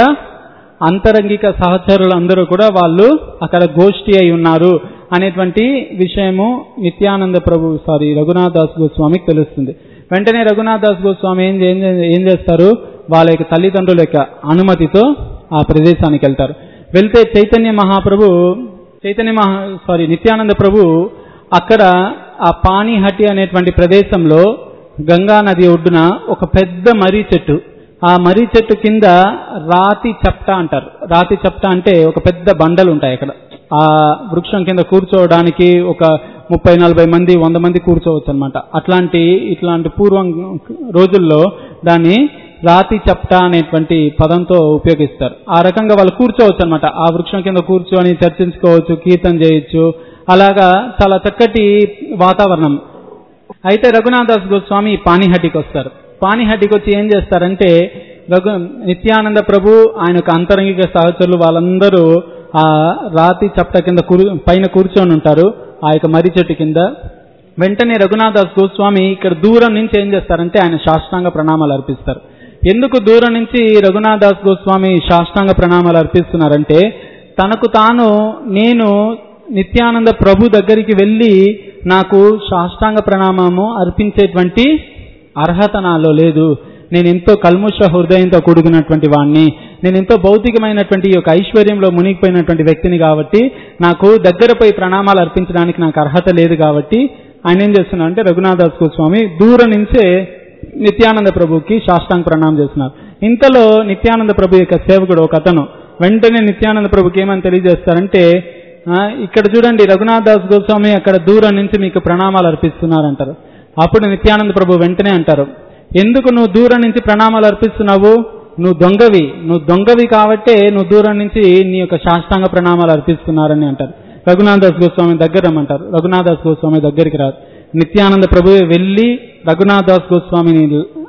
అంతరంగిక సహచరులు అందరూ కూడా వాళ్ళు అక్కడ గోష్ఠి అయి ఉన్నారు అనేటువంటి విషయము నిత్యానంద ప్రభు సారీ రఘునాథ్ దాస్ గోస్వామికి తెలుస్తుంది వెంటనే రఘునాథ్ దాస్ గోస్వామి ఏం చే- ఏం చేస్తారు వాళ్ళ యొక్క తల్లిదండ్రుల యొక్క అనుమతితో ఆ ప్రదేశానికి వెళ్తారు వెళ్తే చైతన్య మహాప్రభు చైతన్య మహా సారీ నిత్యానంద ప్రభు అక్కడ ఆ పానీహట్టి అనేటువంటి ప్రదేశంలో గంగా నది ఒడ్డున ఒక పెద్ద మర్రి చెట్టు ఆ మర్రి చెట్టు కింద రాతి చప్ట అంటారు రాతి చప్ట అంటే ఒక పెద్ద బండలు ఉంటాయి అక్కడ ఆ వృక్షం కింద కూర్చోవడానికి ఒక ముప్పై నలభై మంది వంద మంది కూర్చోవచ్చు అనమాట అట్లాంటి ఇట్లాంటి పూర్వం రోజుల్లో దాన్ని రాతి చప్ట అనేటువంటి పదంతో ఉపయోగిస్తారు ఆ రకంగా వాళ్ళు కూర్చోవచ్చు అనమాట ఆ వృక్షం కింద కూర్చొని చర్చించుకోవచ్చు కీర్తన చేయొచ్చు అలాగా చాలా చక్కటి వాతావరణం అయితే రఘునాథాస్ గోస్వామి పానిహట్టికి వస్తారు పానిహట్టికి వచ్చి ఏం చేస్తారంటే రఘు నిత్యానంద ప్రభు ఆయన యొక్క అంతరంగిక సహచరులు వాళ్ళందరూ ఆ రాతి చప్ట కింద కూర్ పైన కూర్చొని ఉంటారు ఆ యొక్క మర్రి చెట్టు కింద వెంటనే రఘునాథాస్ గోస్వామి ఇక్కడ దూరం నుంచి ఏం చేస్తారంటే ఆయన సాష్టాంగ ప్రణామాలు అర్పిస్తారు ఎందుకు దూరం నుంచి రఘునాథాస్ గోస్వామి సాష్టాంగ ప్రణామాలు అర్పిస్తున్నారంటే తనకు తాను నేను నిత్యానంద ప్రభు దగ్గరికి వెళ్ళి నాకు సాష్టాంగ ప్రణామము అర్పించేటువంటి అర్హత నాలో లేదు నేను ఎంతో కల్ముష హృదయంతో కూడుకున్నటువంటి వాణ్ణి నేను ఎంతో భౌతికమైనటువంటి ఈ యొక్క ఐశ్వర్యంలో మునిగిపోయినటువంటి వ్యక్తిని కాబట్టి నాకు దగ్గరపై ప్రణామాలు అర్పించడానికి నాకు అర్హత లేదు కాబట్టి ఆయన ఏం చేస్తున్నారు అంటే రఘునాథాస్ గోస్వామి దూరం నుంచే నిత్యానంద ప్రభుకి సాష్టాంగ ప్రణామం చేస్తున్నారు ఇంతలో నిత్యానంద ప్రభు యొక్క సేవకుడు ఒక అతను వెంటనే నిత్యానంద ప్రభుకి ఏమని తెలియజేస్తారంటే ఆ, ఇక్కడ చూడండి రఘునాథ్ దాస్ గోస్వామి అక్కడ దూరం నుంచి మీకు ప్రణామాలు అర్పిస్తున్నారంటారు అప్పుడు నిత్యానంద ప్రభు వెంటనే అంటారు ఎందుకు నువ్వు దూరం నుంచి ప్రణామాలు అర్పిస్తున్నావు నువ్వు దొంగవి నువ్వు దొంగవి కాబట్టే నువ్వు దూరం నుంచి నీ యొక్క సాష్టాంగ ప్రణామాలు అర్పిస్తున్నారని అంటారు రఘునాథ్ దాస్ గోస్వామి దగ్గర రమ్మంటారు రఘునాథ్ దాస్ గోస్వామి దగ్గరికి రాదు నిత్యానంద ప్రభువే వెళ్ళి రఘునాథ్ దాస్ గోస్వామిని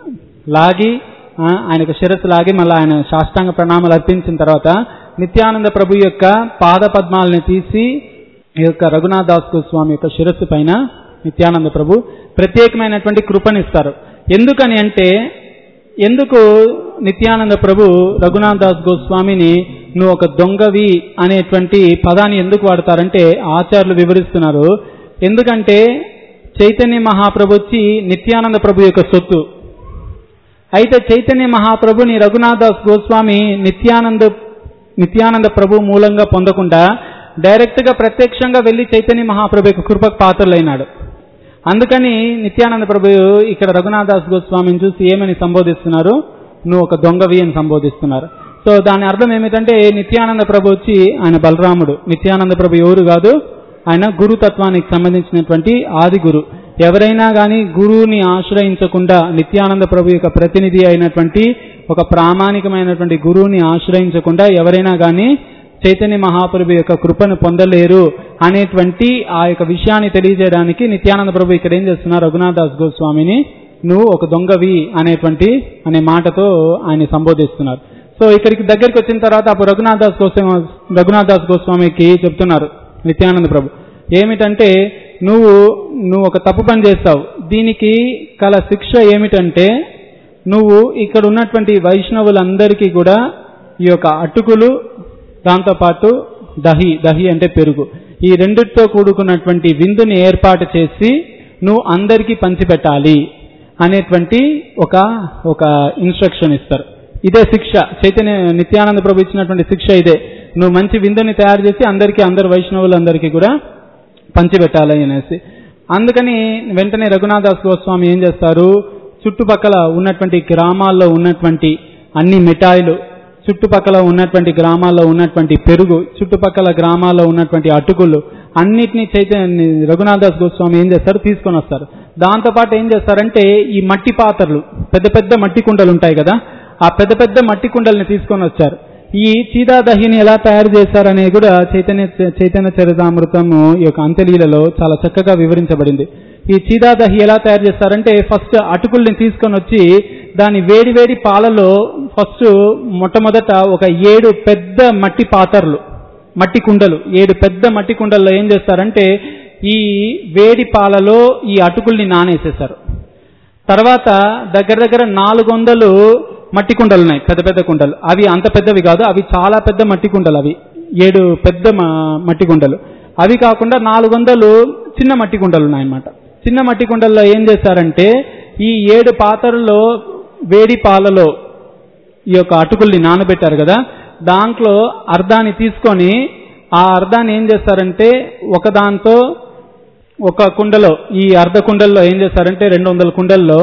లాగి ఆ, ఆయనకు శిరస్సు లాగి మళ్ళీ ఆయన సాష్టాంగ ప్రణామాలు అర్పించిన తర్వాత నిత్యానంద ప్రభు యొక్క పాద పద్మాలని తీసి ఈ యొక్క రఘునాథ్ దాస్ గోస్వామి యొక్క శిరస్సు పైన నిత్యానంద ప్రభు ప్రత్యేకమైనటువంటి కృపనిస్తారు ఎందుకని అంటే ఎందుకు నిత్యానంద ప్రభు రఘునాథ్ దాస్ గోస్వామిని నువ్వు ఒక దొంగవి అనేటువంటి పదాన్ని ఎందుకు వాడతారంటే ఆచార్యులు వివరిస్తున్నారు ఎందుకంటే చైతన్య మహాప్రభు వచ్చి నిత్యానంద ప్రభు యొక్క సొత్తు అయితే చైతన్య మహాప్రభుని రఘునాథ్ దాస్ గోస్వామి నిత్యానంద నిత్యానంద ప్రభు మూలంగా పొందకుండా డైరెక్ట్ గా ప్రత్యక్షంగా వెళ్లి చైతన్య మహాప్రభు యొక్క కృపకు పాత్రలైనాడు అందుకని నిత్యానంద ప్రభు ఇక్కడ రఘునాథ్ దాస్ గోస్వామిని చూసి ఏమని సంబోధిస్తున్నారు నువ్వు ఒక దొంగవి అని సంబోధిస్తున్నారు సో దాని అర్థం ఏమిటంటే నిత్యానంద ప్రభు వచ్చి ఆయన బలరాముడు నిత్యానంద ప్రభు ఎవరు కాదు ఆయన గురుతత్వానికి సంబంధించినటువంటి ఆది గురు ఎవరైనా కానీ గురువుని ఆశ్రయించకుండా నిత్యానంద ప్రభు యొక్క ప్రతినిధి అయినటువంటి ఒక ప్రామాణికమైనటువంటి గురువుని ఆశ్రయించకుండా ఎవరైనా కానీ చైతన్య మహాప్రభు యొక్క కృపను పొందలేరు అనేటువంటి ఆ యొక్క విషయాన్ని తెలియజేయడానికి నిత్యానంద ప్రభు ఇక్కడ ఏం చేస్తున్నారు రఘునాథ్ దాస్ గోస్వామిని నువ్వు ఒక దొంగవి అనేటువంటి అనే మాటతో ఆయన సంబోధిస్తున్నారు సో ఇక్కడికి దగ్గరికి వచ్చిన తర్వాత అప్పుడు రఘునాథ్ దాస్ గోస్వామి రఘునాథ్ దాస్ గోస్వామికి చెప్తున్నారు నిత్యానంద ప్రభు ఏమిటంటే నువ్వు నువ్వు ఒక తప్పు పని చేస్తావు దీనికి కల శిక్ష ఏమిటంటే నువ్వు ఇక్కడ ఉన్నటువంటి వైష్ణవులందరికీ కూడా ఈ యొక్క అటుకులు దాంతోపాటు దహి దహి అంటే పెరుగు ఈ రెండిటితో కూడుకున్నటువంటి విందుని ఏర్పాటు చేసి నువ్వు అందరికీ పంచిపెట్టాలి అనేటువంటి ఒక ఒక ఇన్స్ట్రక్షన్ ఇస్తారు ఇదే శిక్ష చైతన్య నిత్యానంద ప్రభు ఇచ్చినటువంటి శిక్ష ఇదే నువ్వు మంచి విందుని తయారు చేసి అందరికీ అందరు వైష్ణవులందరికీ కూడా పంచిపెట్టాలి అనేసి అందుకని వెంటనే రఘునాథాస్ గోస్వామి ఏం చేస్తారు చుట్టుపక్కల ఉన్నటువంటి గ్రామాల్లో ఉన్నటువంటి అన్ని మిఠాయిలు చుట్టుపక్కల ఉన్నటువంటి గ్రామాల్లో ఉన్నటువంటి పెరుగు చుట్టుపక్కల గ్రామాల్లో ఉన్నటువంటి అటుకులు అన్నిటినీ చైతన్య రఘునాథాస్ గోస్వామి ఏం చేస్తారు తీసుకొని వస్తారు దాంతోపాటు ఏం చేస్తారంటే ఈ మట్టి పాత్రలు పెద్ద పెద్ద మట్టి కుండలు ఉంటాయి కదా ఆ పెద్ద పెద్ద మట్టి కుండల్ని తీసుకొని వచ్చారు ఈ చీదా దహిని ఎలా తయారు చేశారనేది కూడా చైతన్య చైతన్య చరితామృతము ఈ యొక్క అంత్యలీలలో చాలా చక్కగా వివరించబడింది ఈ చీదా దహి ఎలా తయారు చేస్తారంటే ఫస్ట్ అటుకుల్ని తీసుకొని వచ్చి దాని వేడి వేడి పాలలో ఫస్ట్ మొట్టమొదట ఒక ఏడు పెద్ద మట్టి పాత్రలు మట్టి కుండలు ఏడు పెద్ద మట్టి కుండల్లో ఏం చేస్తారంటే ఈ వేడి పాలలో ఈ అటుకుల్ని నానేసేశారు తర్వాత దగ్గర దగ్గర నాలుగు వందలు మట్టి కుండలు ఉన్నాయి పెద్ద పెద్ద కుండలు అవి అంత పెద్దవి కాదు అవి చాలా పెద్ద మట్టి కుండలు అవి ఏడు పెద్ద మ- మట్టి కుండలు అవి కాకుండా నాలుగు వందలు చిన్న మట్టి కుండలు ఉన్నాయన్నమాట చిన్న మట్టి కుండల్లో ఏం చేశారంటే ఈ ఏడు పాత్రల్లో వేడి పాలలో ఈ యొక్క అటుకుల్ని నానబెట్టారు కదా దాంట్లో అర్ధాన్ని తీసుకొని ఆ అర్ధాన్ని ఏం చేస్తారంటే ఒక దాంతో ఒక కుండలో ఈ అర్ధ కుండల్లో ఏం చేస్తారంటే రెండు వందల కుండల్లో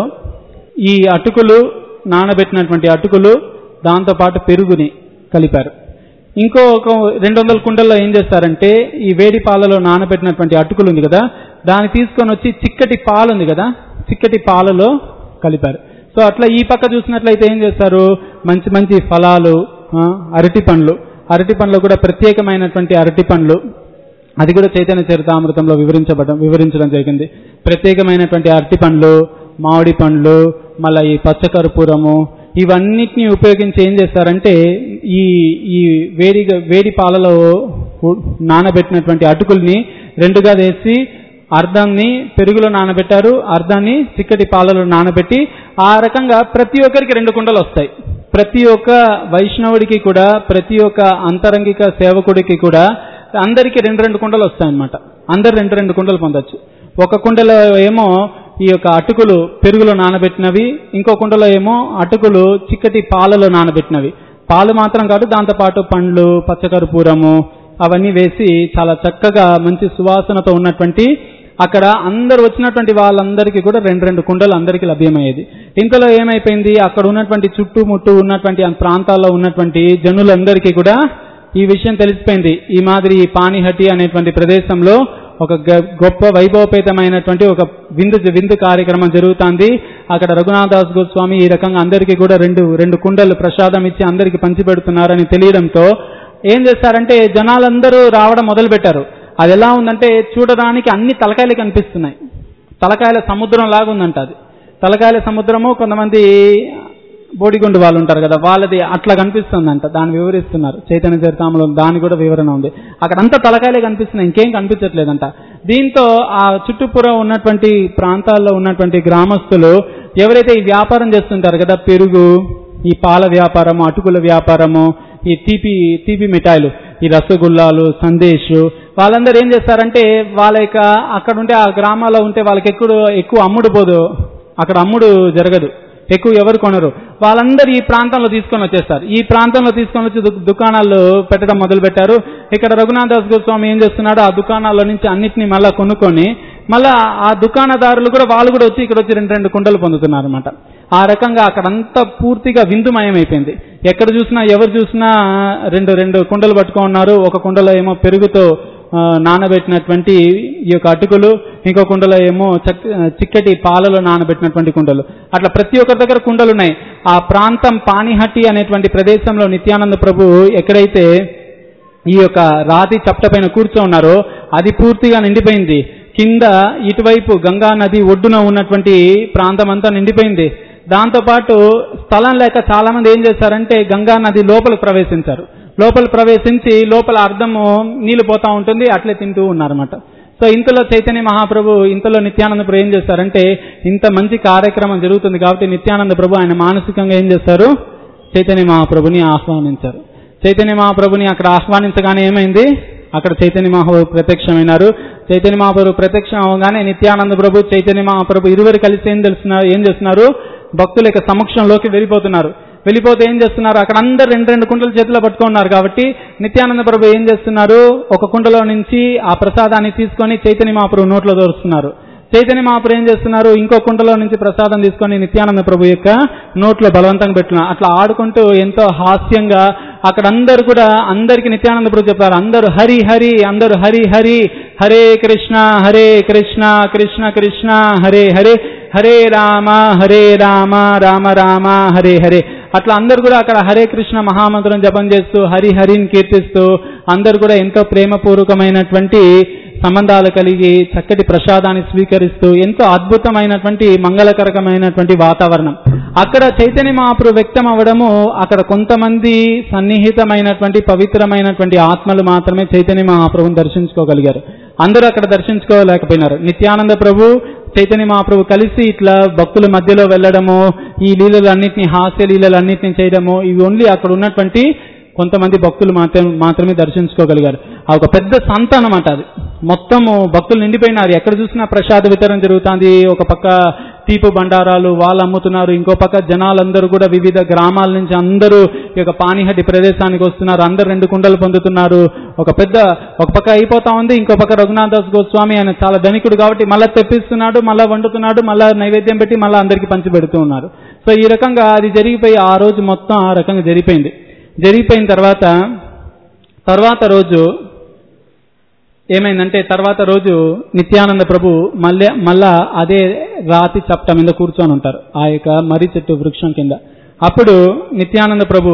ఈ అటుకులు నానబెట్టినటువంటి అటుకులు దాంతోపాటు పెరుగుని కలిపారు ఇంకో ఒక రెండు వందల కుండల్లో ఏం చేస్తారంటే ఈ వేడి పాలలో నానబెట్టినటువంటి అటుకులు ఉంది కదా దాన్ని తీసుకొని వచ్చి చిక్కటి పాలు ఉంది కదా చిక్కటి పాలలో కలిపారు సో అట్లా ఈ పక్క చూసినట్లయితే ఏం చేస్తారు మంచి మంచి ఫలాలు ఆ, అరటి పండ్లు అరటి పండ్లు కూడా ప్రత్యేకమైనటువంటి అరటి పండ్లు అది కూడా చైతన్య చరితామృతంలో వివరించబడడం వివరించడం జరిగింది ప్రత్యేకమైనటువంటి అరటి పండ్లు మామిడి పండ్లు మళ్ళీ ఈ పచ్చకర్పూరము ఇవన్నిటిని ఉపయోగించి ఏం చేస్తారంటే ఈ ఈ వేడి వేడి పాలలో ఉ- నానబెట్టినటువంటి అటుకుల్ని రెండుగా వేసి అర్ధాన్ని పెరుగులో నానబెట్టారు అర్ధాన్ని చిక్కటి పాలలో నానబెట్టి ఆ రకంగా ప్రతి ఒక్కరికి రెండు కుండలు వస్తాయి ప్రతి ఒక్క వైష్ణవుడికి కూడా ప్రతి ఒక్క అంతరంగిక సేవకుడికి కూడా అందరికీ రెండు రెండు కుండలు వస్తాయన్నమాట అందరు రెండు రెండు కుండలు పొందొచ్చు ఒక కుండలో ఏమో ఈ యొక్క అటుకులు పెరుగులో నానబెట్టినవి ఇంకో కుండలో ఏమో అటుకులు చిక్కటి పాలలో నానబెట్టినవి పాలు మాత్రం కాదు దాంతోపాటు పండ్లు పచ్చకర్పూరము అవన్నీ వేసి చాలా చక్కగా మంచి సువాసనతో ఉన్నటువంటి అక్కడ అందరు వచ్చినటువంటి వాళ్ళందరికీ కూడా రెండు రెండు కుండలు అందరికీ లభ్యమయ్యేది ఇంతలో ఏమైపోయింది అక్కడ ఉన్నటువంటి చుట్టుముట్టు ఉన్నటువంటి ఆ ప్రాంతాల్లో ఉన్నటువంటి జనులందరికీ కూడా ఈ విషయం తెలిసిపోయింది ఈ మాదిరి ఈ పానిహటి అనేటువంటి ప్రదేశంలో ఒక గ- గొప్ప వైభవపేతమైనటువంటి ఒక విందు విందు కార్యక్రమం జరుగుతుంది అక్కడ రఘునాథదాస్ గోస్వామి ఈ రకంగా అందరికీ కూడా రెండు రెండు కుండలు ప్రసాదం ఇచ్చి అందరికీ పంచిపెడుతున్నారని తెలియడంతో ఏం చేస్తారంటే జనాలందరూ రావడం మొదలు పెట్టారు అది ఎలా ఉందంటే చూడడానికి అన్ని తలకాయలు కనిపిస్తున్నాయి తలకాయల సముద్రం లాగా ఉందంట అది తలకాయల సముద్రము కొంతమంది బోడిగుండు వాళ్ళు ఉంటారు కదా వాళ్ళది అట్లా కనిపిస్తుందంట దాన్ని వివరిస్తున్నారు చైతన్య చరితామలో దాని కూడా వివరణ ఉంది అక్కడ అంతా తలకాయలే కనిపిస్తున్నాయి ఇంకేం కనిపించట్లేదంట దీంతో ఆ చుట్టుపుర ఉన్నటువంటి ప్రాంతాల్లో ఉన్నటువంటి గ్రామస్తులు ఎవరైతే ఈ వ్యాపారం చేస్తుంటారు కదా పెరుగు ఈ పాల వ్యాపారము అటుకుల వ్యాపారము ఈ తీపి తీపి మిఠాయిలు ఈ రసగుల్లాలు సందేశ్ వాళ్ళందరూ ఏం చేస్తారంటే వాళ్ళ యొక్క అక్కడ ఉంటే ఆ గ్రామాల్లో ఉంటే వాళ్ళకి ఎక్కువ ఎక్కువ అమ్ముడు పోదు అక్కడ అమ్ముడు జరగదు ఎక్కువ ఎవరు కొనరు వాళ్ళందరూ ఈ ప్రాంతంలో తీసుకొని వచ్చేస్తారు ఈ ప్రాంతంలో తీసుకొని వచ్చి దు- దుకాణాలు పెట్టడం మొదలు పెట్టారు ఇక్కడ రఘునాథదాస్ గోస్వామి ఏం చేస్తున్నాడు ఆ దుకాణాల్లో నుంచి అన్నిటిని మళ్ళా కొనుక్కొని మళ్ళా ఆ దుకాణదారులు కూడా వాళ్ళు కూడా వచ్చి ఇక్కడ వచ్చి రెండు రెండు కుండలు పొందుతున్నారు అనమాట ఆ రకంగా అక్కడంతా పూర్తిగా విందుమయం అయిపోయింది ఎక్కడ చూసినా ఎవరు చూసినా రెండు రెండు కుండలు పట్టుకున్నారు ఒక కుండలో ఏమో పెరుగుతో ఆ, నానబెట్టినటువంటి ఈ యొక్క అటుకులు ఇంకో కుండలో ఏమో చక్ చిక్కటి పాలలో నానబెట్టినటువంటి కుండలు అట్లా ప్రతి ఒక్కరి దగ్గర కుండలు ఉన్నాయి ఆ ప్రాంతం పానిహట్టి అనేటువంటి ప్రదేశంలో నిత్యానంద ప్రభు ఎక్కడైతే ఈ యొక్క రాతి చప్ట పైన కూర్చో ఉన్నారో అది పూర్తిగా నిండిపోయింది కింద ఇటువైపు గంగా నది ఒడ్డున ఉన్నటువంటి ప్రాంతం అంతా నిండిపోయింది దాంతోపాటు స్థలం లేక చాలా మంది ఏం చేశారంటే గంగా నది లోపల ప్రవేశించారు లోపల ప్రవేశించి లోపల అర్థము నీళ్లు పోతా ఉంటుంది అట్లే తింటూ ఉన్నారన్నమాట సో ఇంతలో చైతన్య మహాప్రభు ఇంతలో నిత్యానంద ప్రభు ఏం చేస్తారంటే ఇంత మంచి కార్యక్రమం జరుగుతుంది కాబట్టి నిత్యానంద ప్రభు ఆయన మానసికంగా ఏం చేస్తారు చైతన్య మహాప్రభుని ఆహ్వానించారు చైతన్య మహాప్రభుని అక్కడ ఆహ్వానించగానే ఏమైంది అక్కడ చైతన్య మహాప్రభు ప్రత్యక్షమైనారు చైతన్య మహాప్రభు ప్రత్యక్షం అవగానే నిత్యానంద ప్రభు చైతన్య మహాప్రభు ఇరువురు కలిసి ఏం తెలుస్తున్నారు ఏం చేస్తున్నారు భక్తుల యొక్క సమక్షంలోకి వెళ్ళిపోతున్నారు వెళ్ళిపోతే ఏం చేస్తున్నారు అక్కడ అందరు రెండు రెండు కుండలు చేతిలో పట్టుకున్నారు కాబట్టి నిత్యానంద ప్రభు ఏం చేస్తున్నారు ఒక కుండలో నుంచి ఆ ప్రసాదాన్ని తీసుకొని చైతన్య మహాప్రభు నోట్లో దోరుస్తున్నారు చైతన్య మహాప్రభు ఏం చేస్తున్నారు ఇంకో కుండలో నుంచి ప్రసాదం తీసుకొని నిత్యానంద ప్రభు యొక్క నోట్లో బలవంతంగా పెట్టున్నారు అట్లా ఆడుకుంటూ ఎంతో హాస్యంగా అక్కడ అందరు కూడా అందరికి నిత్యానంద ప్రభు చెప్పారు అందరూ హరి హరి అందరూ హరి హరి హరే కృష్ణ హరే కృష్ణ కృష్ణ కృష్ణ హరే హరే హరే రామ హరే రామ రామ రామ హరే హరే అట్లా అందరు కూడా అక్కడ హరే కృష్ణ మహామంత్రం జపం చేస్తూ హరి హరిని కీర్తిస్తూ అందరు కూడా ఎంతో ప్రేమపూర్వకమైనటువంటి సంబంధాలు కలిగి చక్కటి ప్రసాదాన్ని స్వీకరిస్తూ ఎంతో అద్భుతమైనటువంటి మంగళకరకమైనటువంటి వాతావరణం అక్కడ చైతన్య మహాప్రభు వ్యక్తం అవ్వడము అక్కడ కొంతమంది సన్నిహితమైనటువంటి పవిత్రమైనటువంటి ఆత్మలు మాత్రమే చైతన్య మహాప్రభుని దర్శించుకోగలిగారు అందరూ అక్కడ దర్శించుకోలేకపోయినారు నిత్యానంద ప్రభు చైతన్య మహాప్రభు కలిసి ఇట్లా భక్తుల మధ్యలో వెళ్ళడము ఈ లీలలన్నింటినీ హాస్య లీలలన్నింటినీ చేయడము ఇవి ఓన్లీ అక్కడ ఉన్నటువంటి కొంతమంది భక్తులు మాత్రం మాత్రమే దర్శించుకోగలిగారు ఆ ఒక పెద్ద సంత అన్నమాట అది మొత్తము భక్తులు నిండిపోయినారు ఎక్కడ చూసినా ప్రసాద వితరణ జరుగుతుంది ఒక పక్క తీపు బండారాలు వాళ్ళు అమ్ముతున్నారు ఇంకో పక్క జనాలందరూ కూడా వివిధ గ్రామాల నుంచి అందరూ ఈ యొక్క పానిహటి ప్రదేశానికి వస్తున్నారు అందరు రెండు కుండలు పొందుతున్నారు ఒక పెద్ద ఒక పక్క అయిపోతా ఉంది ఇంకో పక్క రఘునాథ్ దాస్ గోస్వామి ఆయన చాలా ధనికుడు కాబట్టి మళ్ళీ తెప్పిస్తున్నాడు మళ్ళీ వండుతున్నాడు మళ్ళీ నైవేద్యం పెట్టి మళ్ళీ అందరికీ పంచి పెడుతూ ఉన్నారు సో ఈ రకంగా అది జరిగిపోయి ఆ రోజు మొత్తం ఆ రకంగా జరిగిపోయింది జరిగిపోయిన తర్వాత తర్వాత రోజు ఏమైందంటే తర్వాత రోజు నిత్యానంద ప్రభు మళ్ళీ మళ్ళా అదే రాతి చప్ట మీద కూర్చొని ఉంటారు ఆ యొక్క మర్రి చెట్టు వృక్షం కింద అప్పుడు నిత్యానంద ప్రభు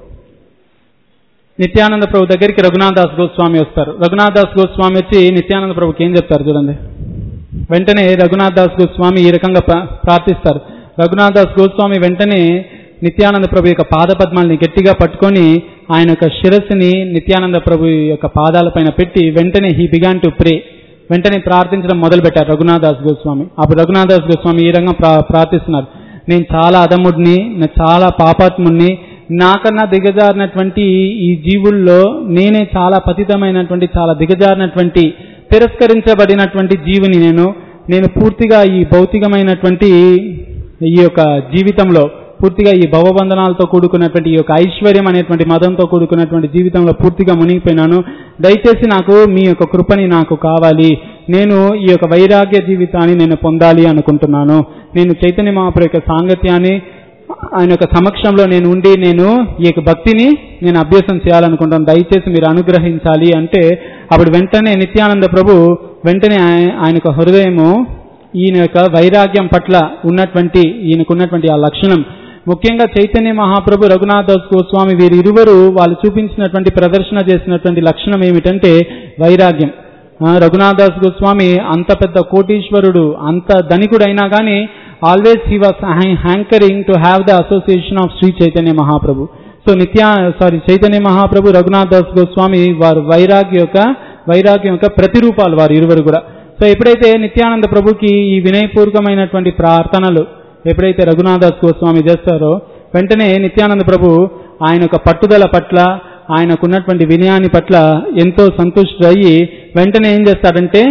నిత్యానంద ప్రభు దగ్గరికి రఘునాథ్ దాస్ గోస్వామి వస్తారు రఘునాథ్ దాస్ గోస్వామి వచ్చి నిత్యానంద ప్రభుకి ఏం చెప్తారు చూడండి వెంటనే రఘునాథ్ దాస్ గోస్వామి ఈ రకంగా ప్రా- ప్రార్థిస్తారు రఘునాథ్ దాస్ గోస్వామి వెంటనే నిత్యానంద ప్రభు యొక్క పాదపద్మాల్ని గట్టిగా పట్టుకొని ఆయన యొక్క శిరస్సుని నిత్యానంద ప్రభు యొక్క పాదాలపైన పెట్టి వెంటనే హీ బిగాన్ టు ప్రే వెంటనే ప్రార్థించడం మొదలుపెట్టారు రఘునాథ్ దాస్ గోస్వామి అప్పుడు రఘునాథ్ దాస్ గోస్వామి ఈ రకంగా ప్రా ప్రార్థిస్తున్నారు నేను చాలా అధముడిని నేను చాలా పాపాత్ముడిని నాకన్నా దిగజారినటువంటి ఈ జీవుల్లో నేనే చాలా పతితమైనటువంటి చాలా దిగజారినటువంటి తిరస్కరించబడినటువంటి జీవిని నేను నేను పూర్తిగా ఈ భౌతికమైనటువంటి ఈ యొక్క జీవితంలో పూర్తిగా ఈ భవబంధనాలతో కూడుకున్నటువంటి ఈ యొక్క ఐశ్వర్యం అనేటువంటి మదంతో కూడుకున్నటువంటి జీవితంలో పూర్తిగా మునిగిపోయినాను దయచేసి నాకు మీ యొక్క కృపని నాకు కావాలి నేను ఈ యొక్క వైరాగ్య జీవితాన్ని నేను పొందాలి అనుకుంటున్నాను నేను చైతన్య మహాప్రభు యొక్క సాంగత్యాన్ని ఆయన యొక్క సమక్షంలో నేను ఉండి నేను ఈ యొక్క భక్తిని నేను అభ్యాసం చేయాలనుకుంటాను దయచేసి మీరు అనుగ్రహించాలి అంటే అప్పుడు వెంటనే నిత్యానంద ప్రభు వెంటనే ఆయ- ఆయన యొక్క హృదయము ఈయన యొక్క వైరాగ్యం పట్ల ఉన్నటువంటి ఈయనకు ఉన్నటువంటి ఆ లక్షణం ముఖ్యంగా చైతన్య మహాప్రభు రఘునాథ్ దాస్ గోస్వామి వీరి ఇరువురు వాళ్ళు చూపించినటువంటి ప్రదర్శన చేసినటువంటి లక్షణం ఏమిటంటే వైరాగ్యం ఆ, రఘునాథ్ దాస్ గోస్వామి అంత పెద్ద కోటీశ్వరుడు అంత ధనికుడు అయినా కానీ always he was hankering to have the association of Shri Chaitanya Mahaprabhu so Nitya sorry Chaitanya Mahaprabhu Raghunath Das Goswami వారు వైరాగ్య యొక్క వైరాగ్యం యొక్క ప్రతిరూపాలు వారు ఇరువురు కూడా సో ఎప్పుడైతే నిత్యానంద ప్రభుకి ఈ వినయపూర్వకమైనటువంటి ప్రార్థనలు ఎప్పుడైతే రఘునాథ్ దాస్ గోస్వామి చేస్తారో వెంటనే నిత్యానంద ప్రభు ఆయన యొక్క పట్టుదల పట్ల ఆయనకున్నటువంటి వినయాన్ని పట్ల ఎంతో సంతుష్టుడయ్యి వెంటనే ఏం చేస్తాడంటే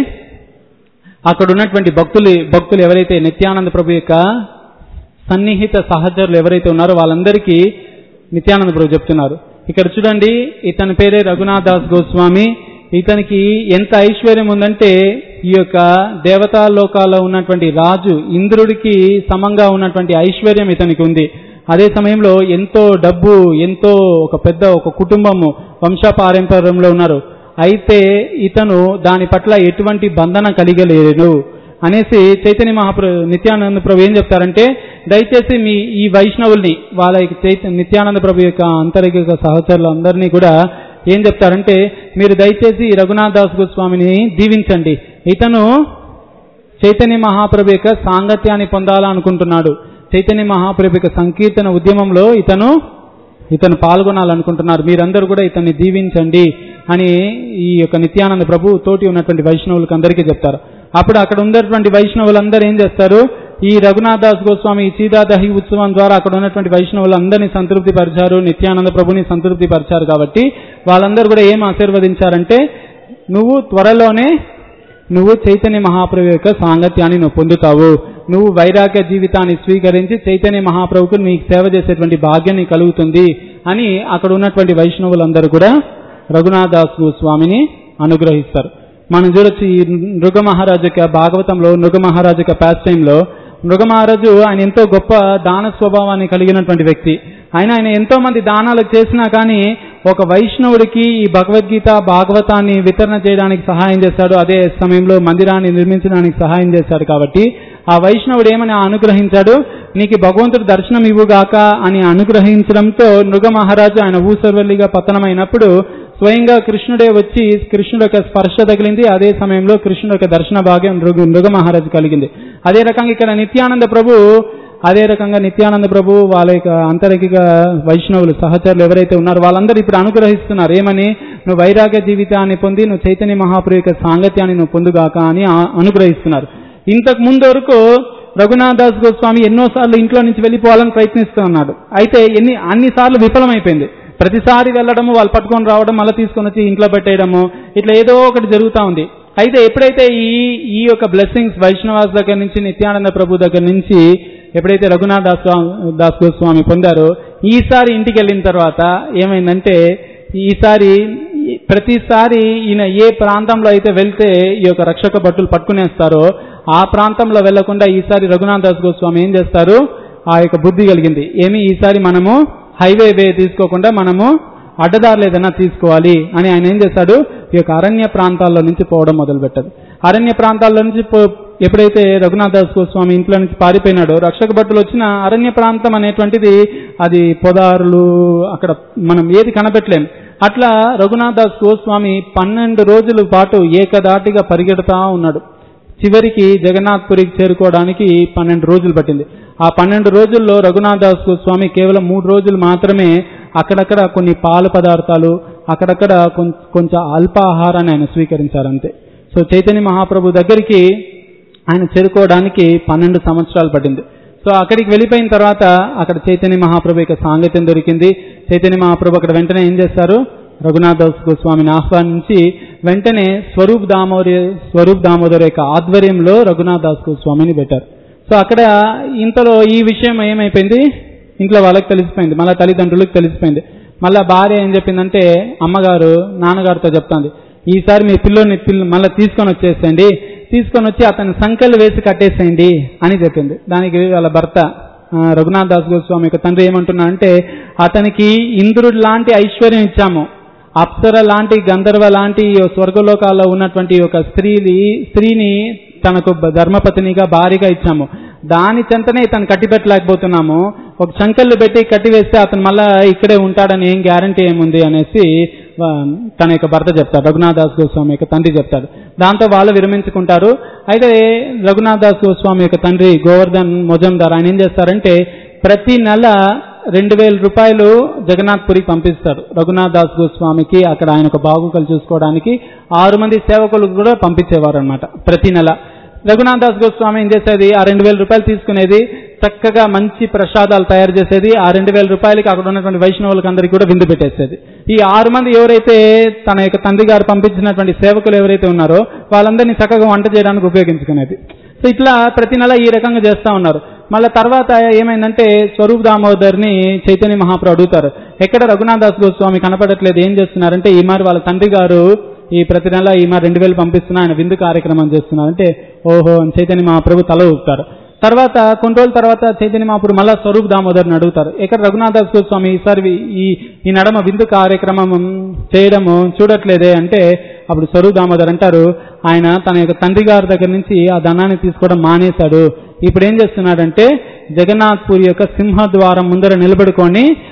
అక్కడ ఉన్నటువంటి భక్తులు భక్తులు ఎవరైతే నిత్యానంద ప్రభు యొక్క సన్నిహిత సహచరులు ఎవరైతే ఉన్నారో వాళ్ళందరికీ నిత్యానంద ప్రభు చెప్తున్నారు ఇక్కడ చూడండి ఇతని పేరే రఘునాథ్ దాస్ గోస్వామి ఇతనికి ఎంత ఐశ్వర్యం ఉందంటే ఈ యొక్క దేవతా లోకాల్లో ఉన్నటువంటి రాజు ఇంద్రుడికి సమంగా ఉన్నటువంటి ఐశ్వర్యం ఇతనికి ఉంది అదే సమయంలో ఎంతో డబ్బు ఎంతో ఒక పెద్ద ఒక కుటుంబము వంశపారంపర్యంలో ఉన్నారు అయితే ఇతను దాని పట్ల ఎటువంటి బంధన కలిగలేదు అనేసి చైతన్య మహాప్రభు నిత్యానంద ప్రభు ఏం చెప్తారంటే దయచేసి మీ ఈ వైష్ణవుల్ని వాళ్ళ యొక్క చైత నిత్యానంద ప్రభు యొక్క అంతరిక సహచరులందరినీ కూడా ఏం చెప్తారంటే మీరు దయచేసి ఈ రఘునాథ్ దాస్ గోస్వామిని దీవించండి ఇతను చైతన్య మహాప్రభు యొక్క సాంగత్యాన్ని పొందాలనుకుంటున్నాడు చైతన్య మహాప్రభు యొక్క సంకీర్తన ఉద్యమంలో ఇతను ఇతను పాల్గొనాలనుకుంటున్నారు మీరందరూ కూడా ఇతన్ని దీవించండి అని ఈ యొక్క నిత్యానంద ప్రభు తోటి ఉన్నటువంటి వైష్ణవులకు అందరికీ చెప్తారు అప్పుడు అక్కడ ఉన్నటువంటి వైష్ణవులందరూ ఏం చేస్తారు ఈ రఘునాథ్ దాస్ గోస్వామి ఈ సీతాదహి ఉత్సవం ద్వారా అక్కడ ఉన్నటువంటి వైష్ణవులందరినీ సంతృప్తి పరిచారు నిత్యానంద ప్రభుని సంతృప్తి పరిచారు కాబట్టి వాళ్ళందరూ కూడా ఏం ఆశీర్వదించారంటే నువ్వు త్వరలోనే నువ్వు చైతన్య మహాప్రభు యొక్క సాంగత్యాన్ని నువ్వు పొందుతావు నువ్వు వైరాగ్య జీవితాన్ని స్వీకరించి చైతన్య మహాప్రభుకు నీకు సేవ చేసేటువంటి భాగ్యం నీకు కలుగుతుంది అని అక్కడ ఉన్నటువంటి వైష్ణవులందరూ కూడా రఘునాథ్ దాస్ స్వామిని అనుగ్రహిస్తారు మనం చూడొచ్చు ఈ నృగ మహారాజు యొక్క భాగవతంలో నృగ మహారాజు యొక్క పాస్ టైంలో నృగ మహారాజు ఆయన ఎంతో గొప్ప దాన స్వభావాన్ని కలిగినటువంటి వ్యక్తి ఆయన ఆయన ఎంతో మంది దానాలు చేసినా కానీ ఒక వైష్ణవుడికి ఈ భగవద్గీత భాగవతాన్ని వితరణ చేయడానికి సహాయం చేశాడు అదే సమయంలో మందిరాన్ని నిర్మించడానికి సహాయం చేశాడు కాబట్టి ఆ వైష్ణవుడు ఏమని అనుగ్రహించాడు నీకు భగవంతుడు దర్శనం ఇవ్వుగాక అని అనుగ్రహించడంతో నృగ మహారాజు ఆయన ఊసర్వల్లిగా పతనమైనప్పుడు స్వయంగా కృష్ణుడే వచ్చి కృష్ణుడు యొక్క స్పర్శ తగిలింది అదే సమయంలో కృష్ణుడు యొక్క దర్శన భాగ్యం నృగ నృగ మహారాజు కలిగింది అదే రకంగా ఇక్కడ నిత్యానంద ప్రభు అదే రకంగా నిత్యానంద ప్రభు వాళ్ళ యొక్క అంతరిక వైష్ణవులు సహచరులు ఎవరైతే ఉన్నారో వాళ్ళందరూ ఇప్పుడు అనుగ్రహిస్తున్నారు ఏమని నువ్వు వైరాగ్య జీవితాన్ని పొంది నువ్వు చైతన్య మహాప్రభు యొక్క సాంగత్యాన్ని నువ్వు పొందుగాక అని ఆ- అనుగ్రహిస్తున్నారు ఇంతకు ముందు వరకు రఘునాథ్ దాస్ గోస్వామి ఎన్నోసార్లు ఇంట్లో నుంచి వెళ్ళిపోవాలని ప్రయత్నిస్తూ ఉన్నాడు అయితే ఎన్ని అన్నిసార్లు విఫలమైపోయింది ప్రతిసారి వెళ్ళడము వాళ్ళు పట్టుకొని రావడం మళ్ళీ తీసుకొని వచ్చి ఇంట్లో పెట్టేయడము ఇట్లా ఏదో ఒకటి జరుగుతూ ఉంది అయితే ఎప్పుడైతే ఈ ఈ యొక్క బ్లెస్సింగ్స్ వైష్ణవాస్ దగ్గర నుంచి నిత్యానంద ప్రభు దగ్గర నుంచి ఎప్పుడైతే రఘునాథ్ దాస్ స్వా- దాస్ గోస్వామి పొందారో ఈసారి ఇంటికి వెళ్ళిన తర్వాత ఏమైందంటే ఈసారి ప్రతిసారి ఈయన ఏ ప్రాంతంలో అయితే వెళ్తే ఈ యొక్క రక్షక భటులు పట్టుకునేస్తారో ఆ ప్రాంతంలో వెళ్లకుండా ఈసారి రఘునాథ్ దాస్ గోస్వామి ఏం చేస్తారు ఆ యొక్క బుద్ధి కలిగింది ఏమి ఈసారి మనము హైవే వే తీసుకోకుండా మనము అడ్డదారులు ఏదైనా తీసుకోవాలి అని ఆయన ఏం చేశాడు ఈ యొక్క అరణ్య ప్రాంతాల్లో నుంచి పోవడం మొదలుపెట్టాడు అరణ్య ప్రాంతాల్లో నుంచి పో- ఎప్పుడైతే రఘునాథ్ దాస్ గోస్వామి ఇంట్లో నుంచి పారిపోయినాడో రక్షక భటులు వచ్చిన అరణ్య ప్రాంతం అనేటువంటిది అది పొదారులు అక్కడ మనం ఏది కనపెట్టలేం అట్లా రఘునాథ్ దాస్ గోస్వామి పన్నెండు రోజుల పాటు ఏకదాటిగా పరిగెడతా ఉన్నాడు చివరికి జగన్నాథ్పురికి చేరుకోవడానికి పన్నెండు రోజులు పట్టింది ఆ పన్నెండు రోజుల్లో రఘునాథ్ దాస్ గోస్వామి కేవలం మూడు రోజులు మాత్రమే అక్కడక్కడ కొన్ని పాలు పదార్థాలు అక్కడక్కడ కొం- కొంచెం అల్పాహారాన్ని ఆయన స్వీకరించారంతే సో చైతన్య మహాప్రభు దగ్గరికి ఆయన చేరుకోవడానికి పన్నెండు సంవత్సరాలు పట్టింది సో అక్కడికి వెళ్ళిపోయిన తర్వాత అక్కడ చైతన్య మహాప్రభు యొక్క సాంగత్యం దొరికింది చైతన్య మహాప్రభు అక్కడ వెంటనే ఏం చేస్తారు రఘునాథ్ దాస్ గోస్వామిని ఆహ్వానించి వెంటనే స్వరూప్ దామోదర్ స్వరూప్ దామోదర్ యొక్క ఆధ్వర్యంలో రఘునాథ్ దాస్ గోస్వామిని పెట్టారు సో అక్కడ ఇంతలో ఈ విషయం ఏమైపోయింది ఇంట్లో వాళ్ళకి తెలిసిపోయింది మళ్ళీ తల్లిదండ్రులకు తెలిసిపోయింది మళ్ళీ భార్య ఏం చెప్పిందంటే అమ్మగారు నాన్నగారితో చెప్తాంది ఈసారి మీ పిల్లోని పిల్ల మళ్ళీ తీసుకొని వచ్చేసేయండి తీసుకొని వచ్చి అతని సంఖ్యలు వేసి కట్టేసేయండి అని చెప్పింది దానికి వాళ్ళ భర్త ఆ, రఘునాథ్ దాస్ గోస్వామి యొక్క తండ్రి ఏమంటున్నా అంటే అతనికి ఇంద్రుడు లాంటి ఐశ్వర్యం ఇచ్చాము అప్సర లాంటి గంధర్వ లాంటి ఈ స్వర్గలోకాల్లో ఉన్నటువంటి ఒక స్త్రీని స్త్రీని తనకు బ- ధర్మపత్నిగా భారీగా ఇచ్చాము దాని చెంతనే ఇతను కట్టిపెట్టలేకపోతున్నాము ఒక సంకళ్ళు పెట్టి కట్టివేస్తే అతను మళ్ళా ఇక్కడే ఉంటాడని ఏం గ్యారంటీ ఏముంది అనేసి ఆ, తన యొక్క భర్త చెప్తాడు రఘునాథ్ దాస్ గోస్వామి యొక్క తండ్రి చెప్తాడు దాంతో వాళ్ళు విరమించుకుంటారు అయితే రఘునాథ్ దాస్ గోస్వామి యొక్క తండ్రి గోవర్ధన్ మొజందార్ ఆయన ఏం చేస్తారంటే ప్రతి నెల రెండు వేల రూపాయలు జగన్నాథ్పురికి పంపిస్తారు రఘునాథ్ దాస్ గోస్వామికి అక్కడ ఆయన ఒక బాగుకలు చూసుకోవడానికి ఆరు మంది సేవకులకు కూడా పంపించేవారు అనమాట ప్రతి నెల రఘునాథ్ దాస్ గోస్వామి ఏం చేసేది ఆ రెండు వేల రూపాయలు తీసుకునేది చక్కగా మంచి ప్రసాదాలు తయారు చేసేది ఆ రెండు వేల రూపాయలకి అక్కడ ఉన్నటువంటి వైష్ణవులకు అందరికీ కూడా విందు పెట్టేసేది ఈ ఆరు మంది ఎవరైతే తన యొక్క తండ్రి గారు పంపించినటువంటి సేవకులు ఎవరైతే ఉన్నారో వాళ్ళందరినీ చక్కగా వంట చేయడానికి ఉపయోగించుకునేది సో ఇట్లా ప్రతి నెల ఈ రకంగా చేస్తా ఉన్నారు మళ్ళీ తర్వాత ఏమైందంటే స్వరూప్ దామోదర్ని చైతన్య మహాప్రభు అడుగుతారు ఎక్కడ రఘునాథ్ దాస్ గోస్వామి కనపడట్లేదు ఏం చేస్తున్నారంటే ఈ మరి వాళ్ళ తండ్రి గారు ఈ ప్రతి నెల ఈ మరి రెండు వేలు పంపిస్తున్నా ఆయన విందు కార్యక్రమం చేస్తున్నారు అంటే ఓహో అని చైతన్య మహాప్రభు తల ఊపుతారు తర్వాత కొన్ని రోజుల తర్వాత చైతన్య మహాప్రభు మళ్ళా స్వరూప్ దామోదర్ని అడుగుతారు ఎక్కడ రఘునాథ్ దాస్ గోస్వామి ఈసారి ఈ ఈ నడమ విందు కార్యక్రమం చేయడము చూడట్లేదే అంటే అప్పుడు స్వరూప్ దామోదర్ అంటారు ఆయన తన యొక్క తండ్రి గారి దగ్గర నుంచి ఆ ధనాన్ని తీసుకోవడం మానేశాడు ఇప్పుడు ఏం చేస్తున్నాడంటే జగన్నాథ్పూర్ యొక్క సింహద్వారం ముందర నిలబడుకొని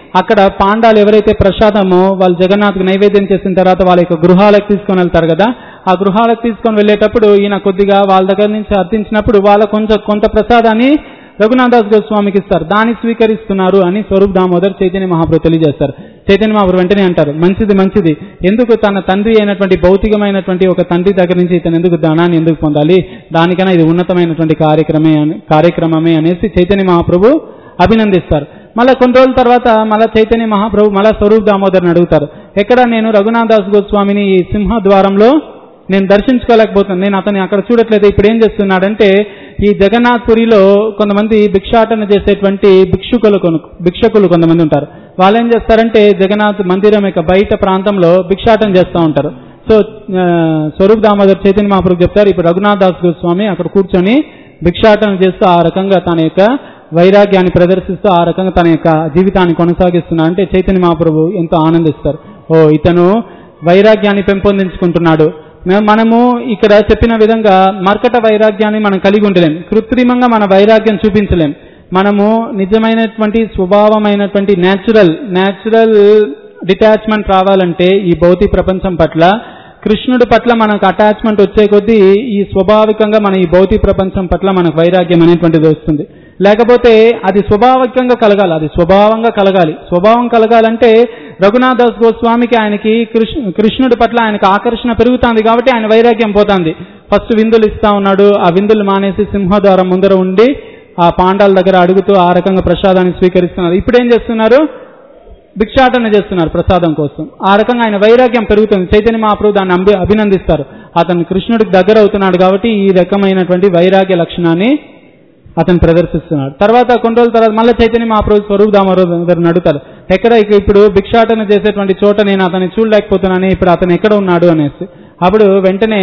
అక్కడ పాండాలు ఎవరైతే ప్రసాదమో వాళ్ళు జగన్నాథ్కి నైవేద్యం చేసిన తర్వాత వాళ్ళ యొక్క గృహాలకు తీసుకొని వెళ్తారు కదా ఆ గృహాలకు తీసుకొని వెళ్ళేటప్పుడు ఈయన కొద్దిగా వాళ్ళ దగ్గర నుంచి అర్థించినప్పుడు వాళ్ళ కొంచెం కొంత ప్రసాదాన్ని రఘునాథాస్ గోస్వామికి ఇస్తారు దాన్ని స్వీకరిస్తున్నారు అని స్వరూప్ దామోదర్ చైతన్య మహాప్రభు తెలియజేస్తారు చైతన్య మహాప్రభు వెంటనే అంటారు మంచిది మంచిది ఎందుకు తన తండ్రి అయినటువంటి భౌతికమైనటువంటి ఒక తండ్రి దగ్గర నుంచి ఇతను ఎందుకు ధనాన్ని ఎందుకు పొందాలి దానికన్నా ఇది ఉన్నతమైనటువంటి కార్యక్రమే అని కార్యక్రమమే అనేసి చైతన్య మహాప్రభు అభినందిస్తారు మళ్ళీ కొన్ని రోజుల తర్వాత మళ్ళా చైతన్య మహాప్రభు మళ్ళా స్వరూప్ దామోదర్ని అడుగుతారు ఎక్కడ నేను రఘునాథాస్ గోస్వామిని ఈ సింహద్వారంలో నేను దర్శించుకోలేకపోతున్నాను నేను అతన్ని అక్కడ చూడట్లేదు ఇప్పుడు ఏం చేస్తున్నాడంటే ఈ జగన్నాథ్పురిలో కొంతమంది భిక్షాటన చేసేటువంటి భిక్షుకులు కొను భిక్షకులు కొంతమంది ఉంటారు వాళ్ళు ఏం చేస్తారంటే జగన్నాథ్ మందిరం యొక్క బయట ప్రాంతంలో భిక్షాటన చేస్తూ ఉంటారు సో ఆ, స్వరూప్ దామోదర్ చైతన్య మహాప్రభు చెప్తారు ఇప్పుడు రఘునాథ్ దాస్ గోస్వామి అక్కడ కూర్చొని భిక్షాటన చేస్తూ ఆ రకంగా తన యొక్క వైరాగ్యాన్ని ప్రదర్శిస్తూ ఆ రకంగా తన యొక్క జీవితాన్ని కొనసాగిస్తున్నారు అంటే చైతన్య మహాప్రభు ఎంతో ఆనందిస్తారు ఓ ఇతను వైరాగ్యాన్ని పెంపొందించుకుంటున్నాడు మ- మనము ఇక్కడ చెప్పిన విధంగా మర్కట వైరాగ్యాన్ని మనం కలిగి ఉండలేం కృత్రిమంగా మన వైరాగ్యం చూపించలేం మనము నిజమైనటువంటి స్వభావమైనటువంటి న్యాచురల్ న్యాచురల్ డిటాచ్మెంట్ రావాలంటే ఈ భౌతిక ప్రపంచం పట్ల కృష్ణుడి పట్ల మనకు అటాచ్మెంట్ వచ్చే కొద్దీ ఈ స్వాభావికంగా మన ఈ భౌతిక ప్రపంచం పట్ల మనకు వైరాగ్యం అనేటువంటిది వస్తుంది లేకపోతే అది స్వభావికంగా కలగాలి అది స్వభావంగా కలగాలి స్వభావం కలగాలంటే రఘునాథాస్ గోస్వామికి ఆయనకి కృష్ణ కృష్ణుడి పట్ల ఆయనకు ఆకర్షణ పెరుగుతుంది కాబట్టి ఆయన వైరాగ్యం పోతుంది ఫస్ట్ విందులు ఇస్తా ఉన్నాడు ఆ విందులు మానేసి సింహద్వారం ముందర ఉండి ఆ పాండాల దగ్గర అడుగుతూ ఆ రకంగా ప్రసాదాన్ని స్వీకరిస్తున్నారు ఇప్పుడు ఏం చేస్తున్నారు భిక్షాటన చేస్తున్నారు ప్రసాదం కోసం ఆ రకంగా ఆయన వైరాగ్యం పెరుగుతుంది చైతన్య మహాప్రభు దాన్ని అభి అభినందిస్తారు అతను కృష్ణుడికి దగ్గర అవుతున్నాడు కాబట్టి ఈ రకమైనటువంటి వైరాగ్య లక్షణాన్ని అతను ప్రదర్శిస్తున్నాడు తర్వాత కొన్ని రోజుల తర్వాత మళ్ళీ చైతన్య మహాప్రభు స్వరూప్ దామోదర్ అడుగుతారు ఎక్కడ ఇక ఇప్పుడు భిక్షాటన చేసేటువంటి చోట నేను అతన్ని చూడలేకపోతున్నాను ఇప్పుడు అతను ఎక్కడ ఉన్నాడు అనేసి అప్పుడు వెంటనే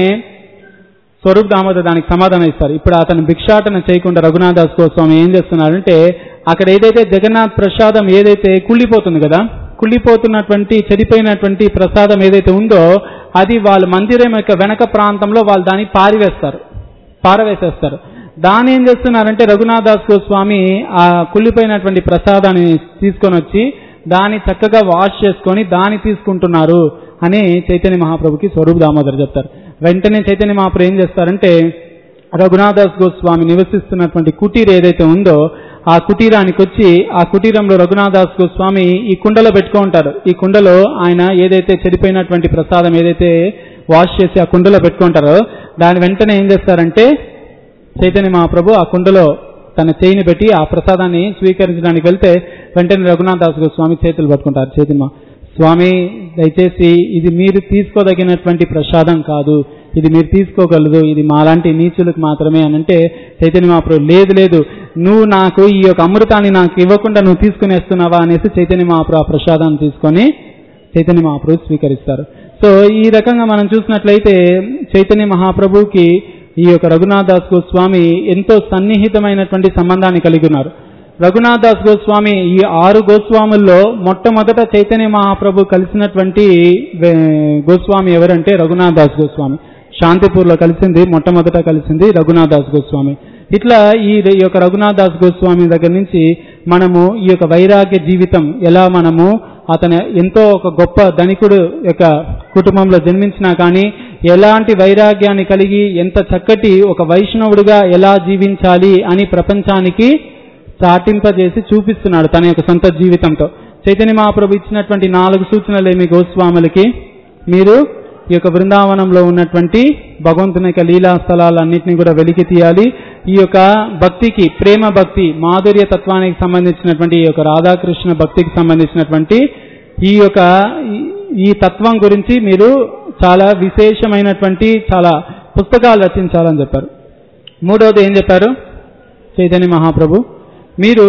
స్వరూప్ దామోదర్ దానికి సమాధానం ఇస్తారు ఇప్పుడు అతను భిక్షాటన చేయకుండా రఘునాథాస్ గోస్వామి ఏం చేస్తున్నారంటే అక్కడ ఏదైతే జగన్నాథ్ ప్రసాదం ఏదైతే కుళ్ళిపోతుంది కదా కుళ్ళిపోతున్నటువంటి చెడిపోయినటువంటి ప్రసాదం ఏదైతే ఉందో అది వాళ్ళ మందిరం యొక్క వెనక ప్రాంతంలో వాళ్ళు దాన్ని పారివేస్తారు పారవేసేస్తారు దాన్ని ఏం చేస్తున్నారంటే రఘునాథాస్ గోస్వామి ఆ కుళ్ళిపోయినటువంటి ప్రసాదాన్ని తీసుకొని వచ్చి దాన్ని చక్కగా వాష్ చేసుకొని దాన్ని తీసుకుంటున్నారు అని చైతన్య మహాప్రభుకి స్వరూప్ దామోదర్ చెప్తారు వెంటనే చైతన్య మహాప్రభు ఏం చేస్తారంటే రఘునాథాస్ గోస్వామి నివసిస్తున్నటువంటి కుటీర్ ఏదైతే ఉందో ఆ కుటీరానికి వచ్చి ఆ కుటీరంలో రఘునాథాస్ గోస్వామి ఈ కుండలో పెట్టుకుంటారు ఈ కుండలో ఆయన ఏదైతే చెడిపోయినటువంటి ప్రసాదం ఏదైతే వాష్ చేసి ఆ కుండలో పెట్టుకుంటారో దాని వెంటనే ఏం చేస్తారంటే చైతన్య మహాప్రభు ఆ కుండలో తన చేయిని పెట్టి ఆ ప్రసాదాన్ని స్వీకరించడానికి వెళ్తే వెంటనే రఘునాథ్ దాస్ గోస్వామి చేతులు పట్టుకుంటారు చైతన్య మహా- స్వామి దయచేసి ఇది మీరు తీసుకోదగినటువంటి ప్రసాదం కాదు ఇది మీరు తీసుకోగలదు ఇది మాలాంటి నీచులకు మాత్రమే అని అంటే చైతన్య మహాప్రభు లేదు లేదు నువ్వు నాకు ఈ యొక్క అమృతాన్ని నాకు ఇవ్వకుండా నువ్వు తీసుకునేస్తున్నావా అనేసి చైతన్య మహాప్రభు ఆ ప్రసాదాన్ని తీసుకొని చైతన్య మహాప్రభు స్వీకరిస్తారు సో ఈ రకంగా మనం చూసినట్లయితే చైతన్య మహాప్రభుకి ఈ యొక్క రఘునాథ్ దాస్ గోస్వామి ఎంతో సన్నిహితమైనటువంటి సంబంధాన్ని కలిగి ఉన్నారు రఘునాథ్ దాస్ గోస్వామి ఈ ఆరు గోస్వాముల్లో మొట్టమొదట చైతన్య మహాప్రభు కలిసినటువంటి వే- గోస్వామి ఎవరంటే రఘునాథ్ దాస్ గోస్వామి శాంతిపూర్లో కలిసింది మొట్టమొదట కలిసింది రఘునాథ్ దాస్ గోస్వామి ఇట్లా ఈ ఈ యొక్క రఘునాథ్ దాస్ గోస్వామి దగ్గర నుంచి మనము ఈ యొక్క వైరాగ్య జీవితం ఎలా మనము అతను ఎంతో ఒక గొప్ప ధనికుడు యొక్క కుటుంబంలో జన్మించినా కానీ ఎలాంటి వైరాగ్యాన్ని కలిగి ఎంత చక్కటి ఒక వైష్ణవుడిగా ఎలా జీవించాలి అని ప్రపంచానికి చాటింపజేసి చూపిస్తున్నాడు తన యొక్క సొంత జీవితంతో చైతన్య మహాప్రభు ఇచ్చినటువంటి నాలుగు సూచనలు ఏమి గోస్వాములకి మీరు ఈ యొక్క బృందావనంలో ఉన్నటువంటి భగవంతుని యొక్క లీలా స్థలాలన్నింటినీ కూడా వెలికి తీయాలి ఈ యొక్క భక్తికి ప్రేమ భక్తి మాధుర్య తత్వానికి సంబంధించినటువంటి ఈ యొక్క రాధాకృష్ణ భక్తికి సంబంధించినటువంటి ఈ యొక్క ఈ- ఈ తత్వం గురించి మీరు చాలా విశేషమైనటువంటి చాలా పుస్తకాలు రచించాలని చెప్పారు మూడవది ఏం చెప్పారు చైతన్య మహాప్రభు మీరు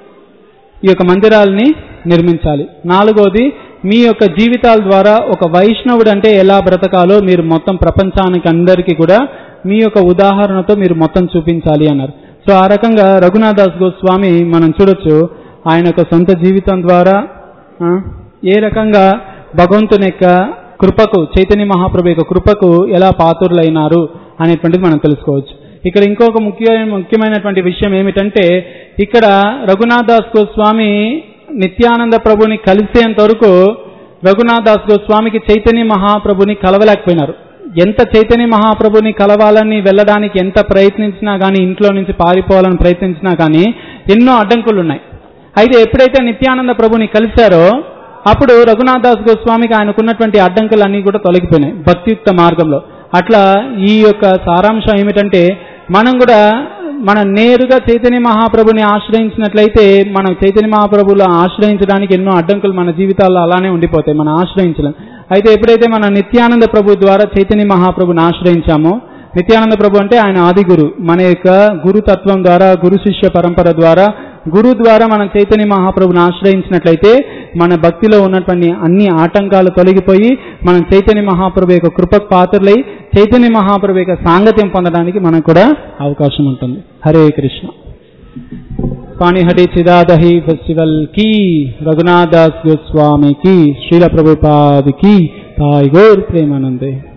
ఈ యొక్క మందిరాలని నిర్మించాలి నాలుగోది మీ యొక్క జీవితాల ద్వారా ఒక వైష్ణవుడు అంటే ఎలా బ్రతకాలో మీరు మొత్తం ప్రపంచానికి అందరికీ కూడా మీ యొక్క ఉదాహరణతో మీరు మొత్తం చూపించాలి అన్నారు సో ఆ రకంగా రఘునాథాస్ గోస్వామి మనం చూడొచ్చు ఆయన యొక్క సొంత జీవితం ద్వారా ఆ, ఏ రకంగా భగవంతుని యొక్క కృపకు చైతన్య మహాప్రభు యొక్క కృపకు ఎలా పాత్రులైనారు అనేటువంటిది మనం తెలుసుకోవచ్చు ఇక్కడ ఇంకొక ముఖ్య ముఖ్యమైనటువంటి విషయం ఏమిటంటే ఇక్కడ రఘునాథ్ దాస్ గోస్వామి నిత్యానంద ప్రభుని కలిసేంత వరకు రఘునాథ్ దాస్ గోస్వామికి చైతన్య మహాప్రభుని కలవలేకపోయినారు ఎంత చైతన్య మహాప్రభుని కలవాలని వెళ్ళడానికి ఎంత ప్రయత్నించినా కానీ ఇంట్లో నుంచి పారిపోవాలని ప్రయత్నించినా కానీ ఎన్నో అడ్డంకులు ఉన్నాయి అయితే ఎప్పుడైతే నిత్యానంద ప్రభుని కలిశారో అప్పుడు రఘునాథ్ దాస్ గోస్వామికి ఆయనకున్నటువంటి అడ్డంకులన్నీ కూడా తొలగిపోయినాయి భక్తియుక్త మార్గంలో అట్లా ఈ యొక్క సారాంశం ఏమిటంటే మనం కూడా మన నేరుగా చైతన్య మహాప్రభుని ఆశ్రయించినట్లయితే మనం చైతన్య మహాప్రభులో ఆశ్రయించడానికి ఎన్నో అడ్డంకులు మన జీవితాల్లో అలానే ఉండిపోతాయి మనం ఆశ్రయించలేం అయితే ఎప్పుడైతే మన నిత్యానంద ప్రభు ద్వారా చైతన్య మహాప్రభుని ఆశ్రయించామో నిత్యానంద ప్రభు అంటే ఆయన ఆది గురు మన యొక్క గురుతత్వం ద్వారా గురు శిష్య పరంపర ద్వారా గురు ద్వారా మనం చైతన్య మహాప్రభుని ఆశ్రయించినట్లయితే మన భక్తిలో ఉన్నటువంటి అన్ని ఆటంకాలు తొలగిపోయి మనం చైతన్య మహాప్రభు యొక్క కృపకు పాత్రలై చైతన్య మహాప్రభు యొక్క సాంగత్యం పొందడానికి మనకు కూడా అవకాశం ఉంటుంది హరే కృష్ణ పాణిహటి చిదాదహి ఫెస్టివల్ కి రఘునాథ్ దాస్ గోస్వామి కి శ్రీల ప్రభుపాది కి తాయి గోర్ ప్రేమానందే